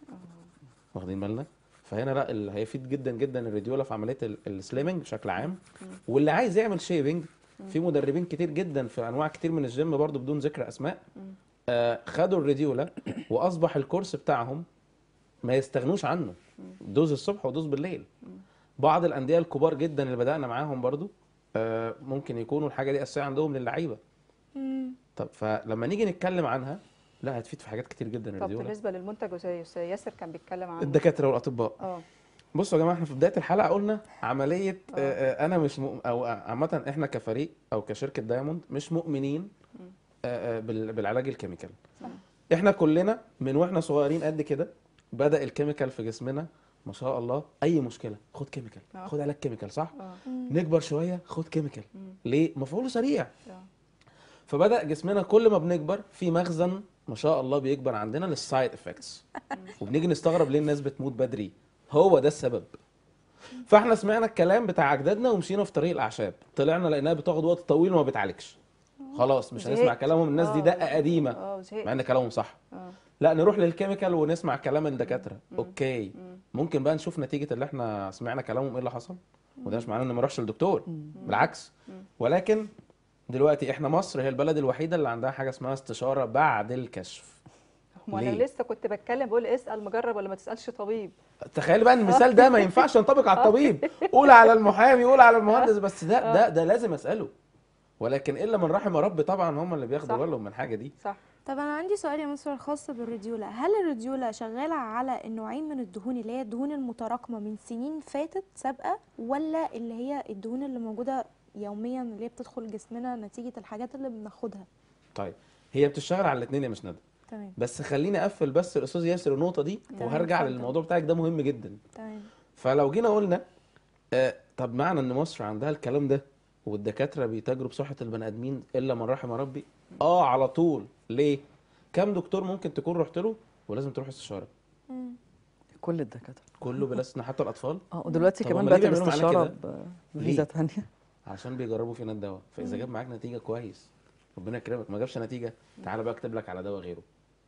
واخدين بالنا فهنا لا اللي هيفيد جدا جدا الريديولا في عمليه ال- السليمنج بشكل عام واللي عايز يعمل شيبنج في مدربين كتير جدا في انواع كتير من الجيم برضو بدون ذكر اسماء آه خدوا الريديولا واصبح الكورس بتاعهم ما يستغنوش عنه دوز الصبح ودوز بالليل بعض الانديه الكبار جدا اللي بدانا معاهم برضو آه ممكن يكونوا الحاجه دي اساسيه عندهم للعيبه مم. طب فلما نيجي نتكلم عنها لا هتفيد في حاجات كتير جدا طب الريديولا بالنسبه للمنتج زي استاذ ياسر كان بيتكلم عنه الدكاتره والاطباء اه بصوا يا جماعه احنا في بدايه الحلقه قلنا عمليه آه. آه انا مش مؤ... او عامه احنا كفريق او كشركه دايموند مش مؤمنين آه آه بال... بالعلاج الكيميكال احنا كلنا من واحنا صغيرين قد كده بدا الكيميكال في جسمنا ما شاء الله اي مشكله خد كيميكال آه. خد علاج كيميكال صح اه نكبر شويه خد كيميكال ليه مفعوله سريع آه. فبدا جسمنا كل ما بنكبر في مخزن ما شاء الله بيكبر عندنا للسايد افكتس وبنيجي نستغرب ليه الناس بتموت بدري هو ده السبب فاحنا سمعنا الكلام بتاع اجدادنا ومشينا في طريق الاعشاب طلعنا لقيناها بتاخد وقت طويل وما بتعالجش خلاص مش هنسمع زهقت. كلامهم الناس دي آه. دقه قديمه اه زهقت مع ان كلامهم صح اه لا نروح للكيميكال ونسمع كلام الدكاتره اوكي ممكن بقى نشوف نتيجه اللي احنا سمعنا كلامهم ايه اللي حصل وده مش معناه ان ما نروحش للدكتور بالعكس ولكن دلوقتي احنا مصر هي البلد الوحيده اللي عندها حاجه اسمها استشاره بعد الكشف وانا ليه؟ لسه كنت بتكلم بقول اسال مجرب ولا ما تسالش طبيب تخيل بقى ان المثال ده ما ينفعش ينطبق على الطبيب قول على المحامي قول على المهندس بس ده ده ده لازم اساله ولكن الا من رحم ربي طبعا هم اللي بياخدوا صح. بالهم من الحاجه دي صح طب انا عندي سؤال يا مستر خاص بالريديولا هل الريديولا شغاله على النوعين من الدهون اللي هي الدهون المتراكمه من سنين فاتت سابقه ولا اللي هي الدهون اللي موجوده يوميا اللي هي بتدخل جسمنا نتيجه الحاجات اللي بناخدها طيب هي بتشتغل على الاثنين يا مش ندى تمام بس خليني اقفل بس الاستاذ ياسر النقطه دي تمام، وهرجع اتفضل. للموضوع بتاعك ده مهم جدا تمام فلو جينا قلنا آه طب معنى ان مصر عندها الكلام ده والدكاتره بيتاجروا بصحه البني ادمين الا من رحم ربي اه على طول ليه كم دكتور ممكن تكون رحت له ولازم تروح استشاره مم. كل الدكاتره كله بلا استثناء حتى الاطفال اه ودلوقتي طب كمان هما بقت ليه بيعملوا معانا الاستشاره كده؟ بفيزا ليه؟ تانية عشان بيجربوا فينا الدواء فاذا جاب معاك نتيجه كويس ربنا يكرمك ما جابش نتيجه تعالى بقى اكتب لك على دواء غيره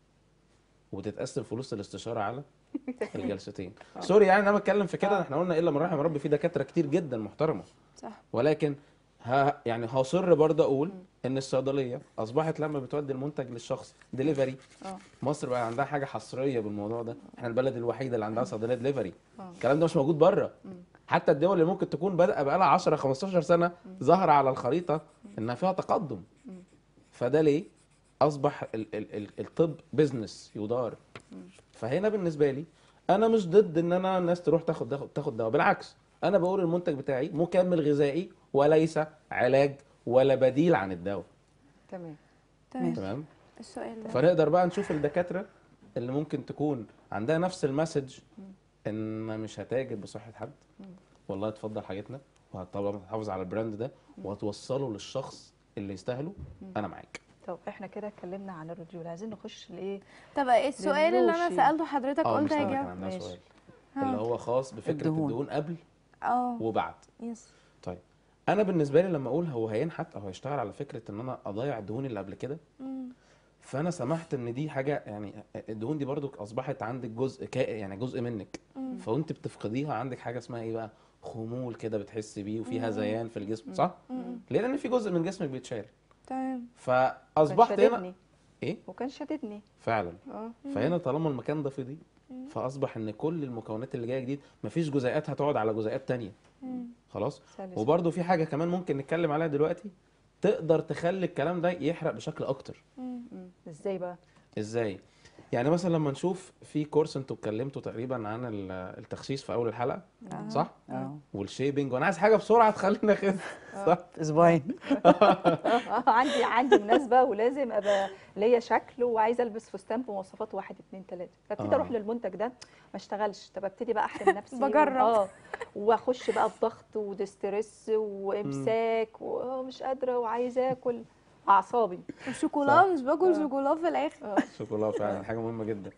وتتقسم فلوس الاستشاره على الجلستين سوري يعني انا بتكلم في كده احنا قلنا الا من رحم ربي في دكاتره كتير جدا محترمه صح ولكن ها يعني هصر برضه اقول ان الصيدليه اصبحت لما بتودي المنتج للشخص ديليفري اه مصر بقى عندها حاجه حصريه بالموضوع ده احنا البلد الوحيده اللي عندها صيدليه دليفري آه. الكلام ده مش موجود بره حتى الدول اللي ممكن تكون بادئه بقى لها 10 15 سنه ظاهره على الخريطه انها فيها تقدم فده ليه اصبح ال ال ال الطب بيزنس يدار فهنا بالنسبه لي انا مش ضد ان انا الناس تروح تاخد تاخد, تاخد دواء بالعكس انا بقول المنتج بتاعي مكمل غذائي وليس علاج ولا بديل عن الدواء تمام تمام تمام السؤال ده فنقدر بقى نشوف الدكاتره اللي ممكن تكون عندها نفس المسج ان مش هتاجر بصحه حد والله اتفضل حاجتنا وطبعا هتحافظ على البراند ده وهتوصله للشخص اللي يستاهله انا معاك طب احنا كده اتكلمنا عن الرجوله عايزين نخش لايه طب ايه السؤال اللي انا للوشي. سالته حضرتك اه قلت مستنى كان اجاوب عندها ماشي. سؤال ها. اللي هو خاص بفكره الدهون. الدهون قبل اه وبعد يس طيب انا بالنسبه لي لما اقول هو هينحت او هيشتغل على فكره ان انا اضيع الدهون اللي قبل كده مم. فانا سمحت ان دي حاجه يعني الدهون دي برضو اصبحت عندك جزء كا يعني جزء منك مم. فوانت بتفقديها عندك حاجه اسمها ايه بقى خمول كده بتحس بيه وفي هذيان في الجسم صح مم. ليه لان في جزء من جسمك بيتشال تمام فاصبحت كان هنا شددني ايه وكان شددني فعلا اه فهنا طالما المكان ده فضي فاصبح ان كل المكونات اللي جايه جديد مفيش جزيئات هتقعد على جزيئات تانية مم. خلاص سلس. وبرده في حاجه كمان ممكن نتكلم عليها دلوقتي تقدر تخلي الكلام ده يحرق بشكل اكتر مم. مم. ازاي بقى ازاي يعني مثلا لما نشوف في كورس انتوا اتكلمتوا تقريبا عن ال- التخسيس في اول الحلقه آه. صح اه والشيبنج وانا عايز حاجه بسرعه تخليني اخف صح في اسبوعين آه، عندي عندي مناسبه ولازم ابقى ليا شكل وعايزه البس فستان بمواصفات واحد اتنين تلاته فابتدي آه. اروح للمنتج ده ما اشتغلش طب ابتدي بقى احرم نفسي بجرب. اه واخش بقى في ضغط ودسترس وامساك ومش قادره وعايزه اكل اعصابي الشوكولا مش باكل شوكولا في الاخر شوكولاته فعلا حاجه مهمه جدا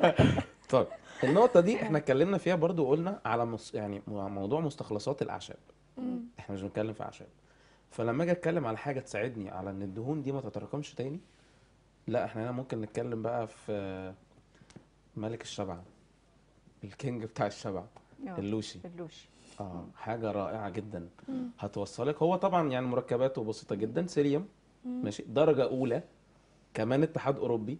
طيب النقطه دي احنا اتكلمنا فيها برضو وقلنا على مص... يعني موضوع مستخلصات الاعشاب مم. احنا مش بنتكلم في اعشاب فلما اجي اتكلم على حاجه تساعدني على ان الدهون دي ما تتراكمش تاني لا احنا هنا ممكن نتكلم بقى في ملك الشبع الكينج بتاع الشبع آه، اللوشي اللوشي اه حاجه رائعه جدا هتوصلك هو طبعا يعني مركباته بسيطه جدا سيليوم ماشي درجه اولى كمان اتحاد اوروبي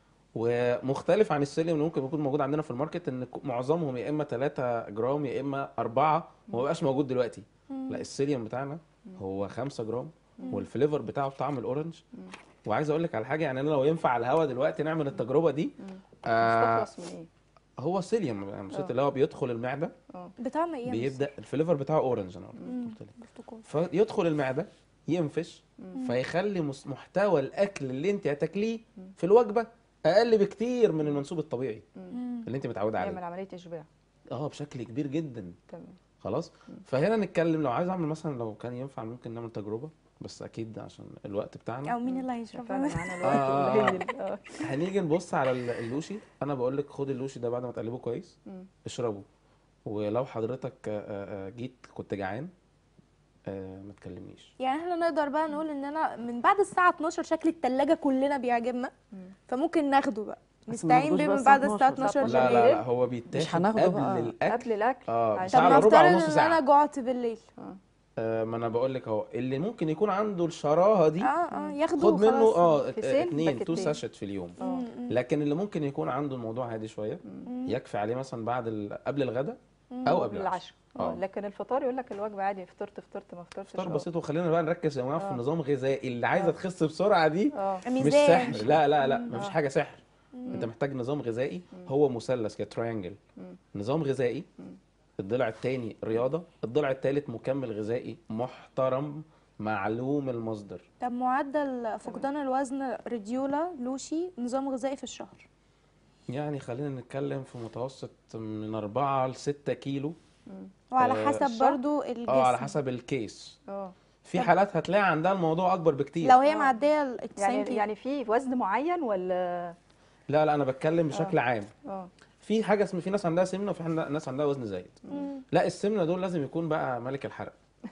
ومختلف عن السيليوم اللي ممكن يكون موجود عندنا في الماركت ان ك- معظمهم يا اما 3 جرام يا اما 4 وما بقاش موجود دلوقتي لا السيليوم بتاعنا هو 5 جرام والفليفر بتاعه بطعم الاورنج وعايز اقول لك على حاجه يعني انا لو ينفع على الهوا دلوقتي نعمل التجربه دي آه مستخلص من ايه هو سيليوم يعني مش آه. اللي هو بيدخل المعده بطعم ايه يا مس؟ بيبدا الفليفر بتاعه اورنج انا قلت لك برتقال. فيدخل المعده ينفش فيخلي مس- محتوى الاكل اللي انت هتاكليه في الوجبه اقل بكتير من المنسوب الطبيعي مم. اللي انت متعوده يعمل عليه عمليه اشباع اه بشكل كبير جدا تمام خلاص فهنا نتكلم لو عايز اعمل مثلا لو كان ينفع ممكن نعمل تجربه بس اكيد عشان الوقت بتاعنا او مين اللي هيشرب فعلا معانا آه، الوقت آه. قليل اه هنيجي نبص على ال- اللوشي انا بقول لك خد اللوشي ده بعد ما تقلبه كويس مم. اشربه ولو حضرتك آه، آه، آه، جيت كنت جعان آه، ما تكلمنيش يعني احنا نقدر بقى نقول ان انا من بعد الساعه 12 شكل التلاجة كلنا بيعجبنا فما ناخده بقى بس ما نستعين ناخدوش بيه بقى من بعد الساعة الساعه 12. 12 لا لا بالليل لا هو بيتاخد هناخده قبل بقى. الاكل قبل الاكل اه عشان بساعه طب الا ربع نفترض ونص ان ساعه انا جعت بالليل آه ما انا بقول لك اهو اللي ممكن يكون عنده الشراهه دي اه اه ياخده خد منه وخلاص. اه كيسين، اتنين تو باكيتين. ساشت في اليوم اه مم، مم. لكن اللي ممكن يكون عنده الموضوع هادي شويه يكفي عليه مثلا بعد ال... قبل الغداء او قبل العشاء العشاء اه آه. لكن الفطار يقول لك الوجبه عادي فطرت فطرت ما فطرتش فطار آه. بسيط وخلينا بقى نركز يا جماعه في آه. النظام الغذائي اللي عايزه آه. تخس بسرعه دي اه مش ميزان سحر لا لا لا مفيش آه. حاجه سحر انت محتاج نظام غذائي هو مثلث كده تراينجل نظام غذائي الضلع الثاني رياضه الضلع الثالث مكمل غذائي محترم معلوم المصدر طب معدل فقدان الوزن ريديولا لوشي نظام غذائي في الشهر يعني خلينا نتكلم في متوسط من 4 ل 6 كيلو وعلى آه، حسب الشهر؟ برضو الجسم اه على حسب الكيس اه في حالات هتلاقي عندها الموضوع اكبر بكتير لو هي آه. معديه ال 90 يعني كيلو يعني في وزن معين ولا لا لا انا بتكلم بشكل عام اه في حاجه اسمها في ناس عندها سمنه وفي عندها- ناس عندها وزن زايد مم. لا السمنه دول لازم يكون بقى ملك الحرق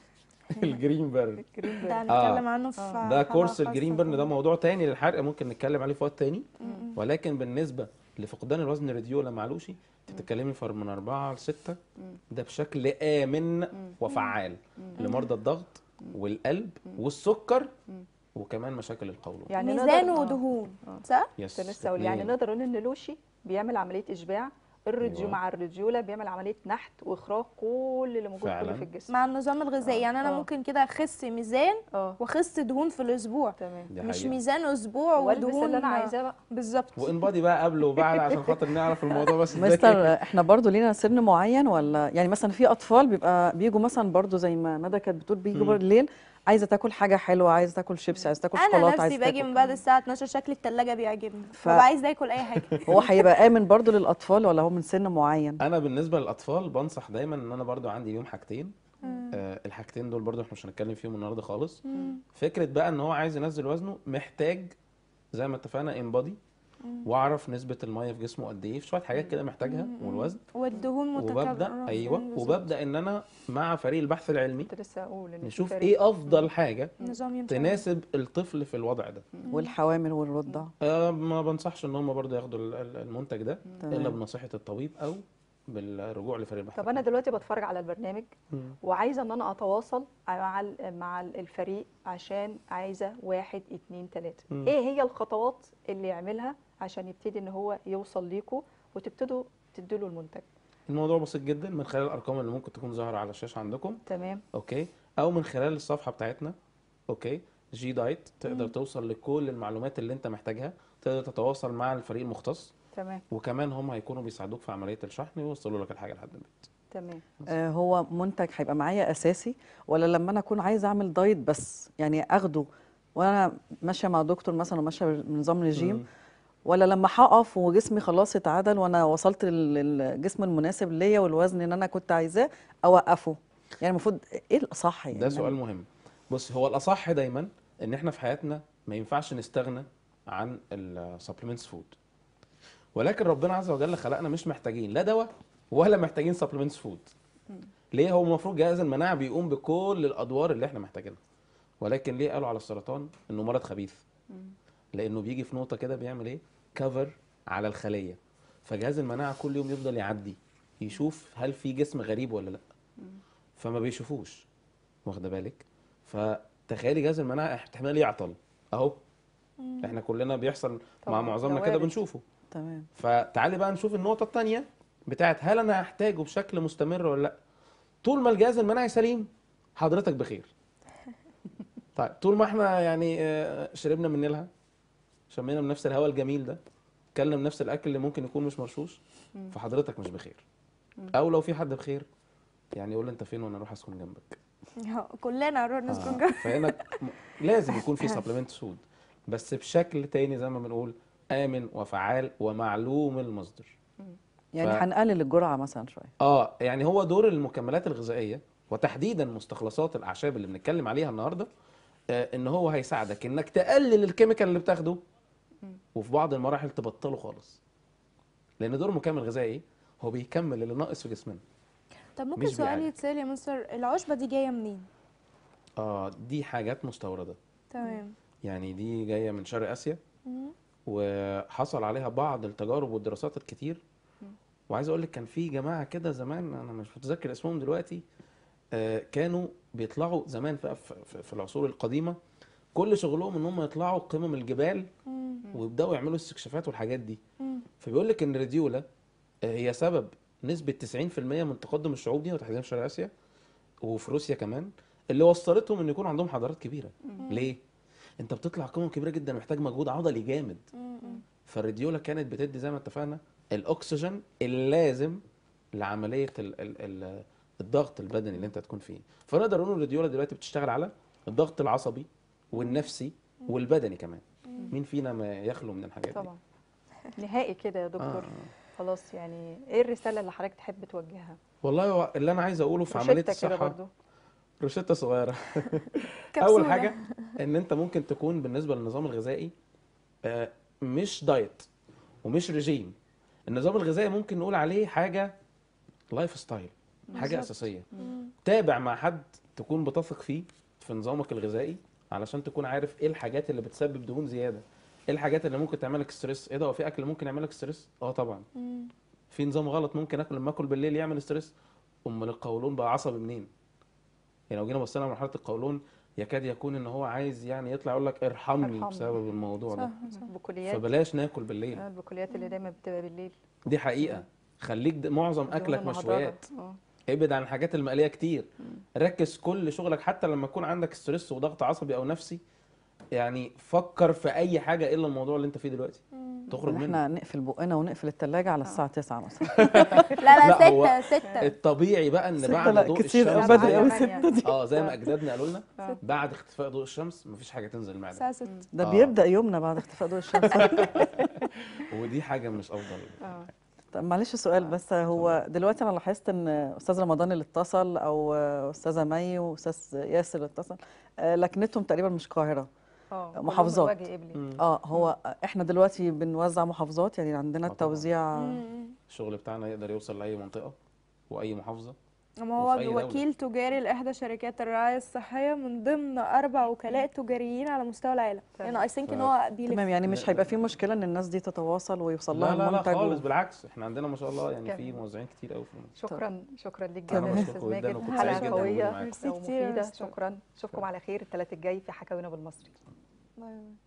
الجرين بيرن جرين ده بيرد. هنتكلم عنه في آه. ده حلقة كورس خاصة الجرين بيرن ده كمان. موضوع تاني للحرق ممكن نتكلم عليه في وقت تاني مم. ولكن بالنسبه لفقدان الوزن ريديولا معلوشي انت بتتكلمي في من 4 ل 6 ده بشكل امن وفعال لمرضى الضغط والقلب والسكر وكمان مشاكل القولون يعني ميزان نقدر- آه. ودهون آه. صح؟ يس كنت لسه اقول يعني الاتنين. نقدر نقول ان لوشي بيعمل عمليه اشباع الرجيو أيوة. مع الرجوله بيعمل عمليه نحت واخراج كل اللي موجود كله فعلاً. في الجسم مع النظام الغذائي آه. يعني انا آه. ممكن كده اخس ميزان اه واخس دهون في الاسبوع تمام دي مش حقيقة. ميزان اسبوع والبس ودهون اللي انا عايزاه بقى بالظبط وانبادي بقى قبل وبعد عشان خاطر نعرف الموضوع بس ازاي مستر احنا برضو لينا سن معين ولا يعني مثلا في اطفال بيبقى بيجوا مثلا برضو زي ما ندى كانت بتقول بيجوا مم. بالليل عايزه تاكل حاجه حلوه عايزه تاكل شيبسي عايزه تاكل انا شوكولاته نفسي عايزه باجي تاكل من بعد الساعه 12 شكل التلاجة بيعجبني ف- ببقى عايزه اكل اي حاجه هو هيبقى امن برضو للاطفال ولا هو من سن معين انا بالنسبه للاطفال بنصح دايما ان انا برضو عندي اليوم حاجتين آه الحاجتين دول برضو احنا مش هنتكلم فيهم النهارده خالص فكره بقى ان هو عايز ينزل وزنه محتاج زي ما اتفقنا انبادي واعرف نسبه الميه في جسمه قد ايه في شويه حاجات كده محتاجها والوزن والدهون متكرره وببدا ايوه وببدا ان انا مع فريق البحث العلمي كنت لسه اقول ان في نشوف فرق. ايه افضل حاجه نظام يمشي تناسب الطفل في الوضع ده والحوامل والرضع أه ما بنصحش ان هم برضه ياخدوا ال- ال- المنتج ده تمام. الا بنصيحه الطبيب او بالرجوع لفريق البحث طب انا دلوقتي بتفرج على البرنامج مم. وعايزه ان انا اتواصل مع ال- مع ال- الفريق عشان عايزه واحد اتنين تلاته مم. ايه هي الخطوات اللي يعملها عشان يبتدي ان هو يوصل ليكوا وتبتدوا تدوا المنتج الموضوع بسيط جدا من خلال الارقام اللي ممكن تكون ظاهره على الشاشه عندكم تمام اوكي او من خلال الصفحه بتاعتنا اوكي جي دايت تقدر توصل لكل المعلومات اللي انت محتاجها تقدر تتواصل مع الفريق المختص تمام وكمان هم هيكونوا بيساعدوك في عمليه الشحن ويوصلوا لك الحاجه لحد البيت تمام آه هو منتج هيبقى معايا اساسي ولا لما انا اكون عايزه اعمل دايت بس يعني اخده وانا ماشيه مع دكتور مثلا وماشيه بنظام رجيم مم. ولا لما هقف وجسمي خلاص اتعدل وانا وصلت لل- للجسم المناسب ليا والوزن اللي انا كنت عايزاه اوقفه يعني المفروض ايه الاصح يعني ده سؤال مهم بص هو الاصح دايما ان احنا في حياتنا ما ينفعش نستغنى عن السبلمنتس فود ولكن ربنا عز وجل خلقنا مش محتاجين لا دواء ولا محتاجين سبلمنتس فود ليه هو المفروض جهاز المناعه بيقوم بكل الادوار اللي احنا محتاجينها ولكن ليه قالوا على السرطان انه مرض خبيث لانه بيجي في نقطه كده بيعمل ايه كفر على الخليه فجهاز المناعه كل يوم يفضل يعدي يشوف هل في جسم غريب ولا لا فما بيشوفوش واخده بالك فتخيلي جهاز المناعه احتمال يعطل اهو احنا كلنا بيحصل مع طبعاً، معظمنا ده كده وارد. بنشوفه تمام فتعالي بقى نشوف النقطه الثانيه بتاعت هل انا هحتاجه بشكل مستمر ولا لا طول ما الجهاز المناعي سليم حضرتك بخير طيب طول ما احنا يعني آه، شربنا من نيلها شمينا من نفس الهواء الجميل ده كلنا من نفس الاكل اللي ممكن يكون مش مرشوش فحضرتك مش بخير او لو في حد بخير يعني يقول لي انت فين وانا اروح اسكن جنبك كلنا نروح نسكن آه، جنب فهنا م- لازم يكون في سبلمنت سود بس بشكل تاني زي ما بنقول امن وفعال ومعلوم المصدر يعني ف- هنقلل الجرعه مثلا شويه اه يعني هو دور المكملات الغذائيه وتحديدا مستخلصات الاعشاب اللي بنتكلم عليها النهارده آه ان هو هيساعدك انك تقلل الكيميكال اللي بتاخده وفي بعض المراحل تبطله خالص لان دور المكمل الغذائي ايه هو بيكمل اللي ناقص في جسمنا طب ممكن مش سؤال بيعالج. يتسال يا مستر العشبه دي جايه منين اه دي حاجات مستورده تمام يعني دي جايه من شرق اسيا مم. وحصل عليها بعض التجارب والدراسات الكتير وعايز اقول لك كان في جماعه كده زمان انا مش متذكر اسمهم دلوقتي آه، كانوا بيطلعوا زمان في, في, في العصور القديمه كل شغلهم ان هم يطلعوا قمم الجبال مم. ويبداوا يعملوا استكشافات والحاجات دي مم. فبيقول لك ان الريديولا آه، هي سبب نسبه 90% من تقدم الشعوب دي وتحديدا في شرق اسيا وفي روسيا كمان اللي وصلتهم ان يكون عندهم حضارات كبيره ليه انت بتطلع قمم كبيره جدا محتاج مجهود عضلي جامد مم. فالراديولا كانت بتدي زي ما اتفقنا الاكسجين اللازم لعمليه ال ال ال الضغط البدني اللي انت تكون فيه فنقدر نقول الراديولا دلوقتي بتشتغل على الضغط العصبي والنفسي والبدني كمان مين فينا ما يخلو من الحاجات دي طبعا نهائي كده يا دكتور آه. خلاص يعني ايه الرساله اللي حضرتك تحب توجهها والله هو اللي انا عايز اقوله في عمليه روشتة كده الصحه برضو روشته صغيره كبسولة. اول حاجه ان انت ممكن تكون بالنسبه للنظام الغذائي آه، مش دايت ومش رجيم النظام الغذائي ممكن نقول عليه حاجه لايف ستايل حاجه بالظبط. اساسيه تابع مع حد تكون بتثق فيه في نظامك الغذائي علشان تكون عارف ايه الحاجات اللي بتسبب دهون زياده ايه الحاجات اللي ممكن تعمل لك ستريس ايه ده هو في اكل ممكن يعمل لك ستريس اه طبعا مم. في نظام غلط ممكن اكل لما اكل بالليل يعمل ستريس امال القولون بقى عصبي منين يعني لو جينا بصينا على مرحله القولون يكاد يكون ان هو عايز يعني يطلع يقول لك ارحمني ارحمني. بسبب الموضوع ده صح صح البقوليات فبلاش ناكل بالليل آه، البقوليات اللي دايما بتبقى بالليل دي حقيقه خليك د- معظم الدهون اكلك المهدرجة. مشويات اه ابعد عن الحاجات المقليه كتير ركز كل شغلك حتى لما يكون عندك ستريس وضغط عصبي او نفسي يعني فكر في اي حاجه الا الموضوع اللي انت فيه دلوقتي تخرج ان منه احنا نقفل بقنا ونقفل الثلاجه على الساعه 9 مثلا لا لا، لا هو ستة ستة الطبيعي بقى ان ستة بعد لا، ضوء كتير الشمس بدري لا، قوي لا، لا، ستة دي اه زي ما اجدادنا قالوا لنا آه. بعد اختفاء ضوء الشمس مفيش حاجه تنزل المعده الساعة ستة ده آه. بيبدا يومنا بعد اختفاء ضوء الشمس ودي حاجه مش افضل اه طب معلش سؤال بس هو دلوقتي انا لاحظت ان استاذ رمضان اللي اتصل او استاذه مي واستاذ ياسر اللي اتصل آه، لكنتهم تقريبا مش قاهره اه كلهم محافظات. وجه قبلي مم. اه هو احنا دلوقتي بنوزع محافظات يعني عندنا آه طبعاً. التوزيع مم. الشغل بتاعنا يقدر يوصل لاي منطقه واي محافظه ما وفي أي هو دولة. وكيل تجاري لإحدى شركات الرعاية الصحية من ضمن أربع وكلاء تجاريين على مستوى العالم تمام. يعني I think إن ف- هو بيلف تمام يعني مش هيبقى في مشكله ان الناس دي تتواصل ويوصل لها لا لا لا المنتج خالص و- بالعكس احنا عندنا ما شاء الله يعني في جميل. موزعين كتير قوي في مصر شكرا شكرا ليك أنا جدا بشكركم استاذ جداً ماجد وكنت سعيد حلقه جداً بوجودي قويه معاكم. ميرسي كتير يا ومفيده أستاذ. شكرا اشوفكم على خير الثلاث الجاي في حكاوينا بالمصري باي باي.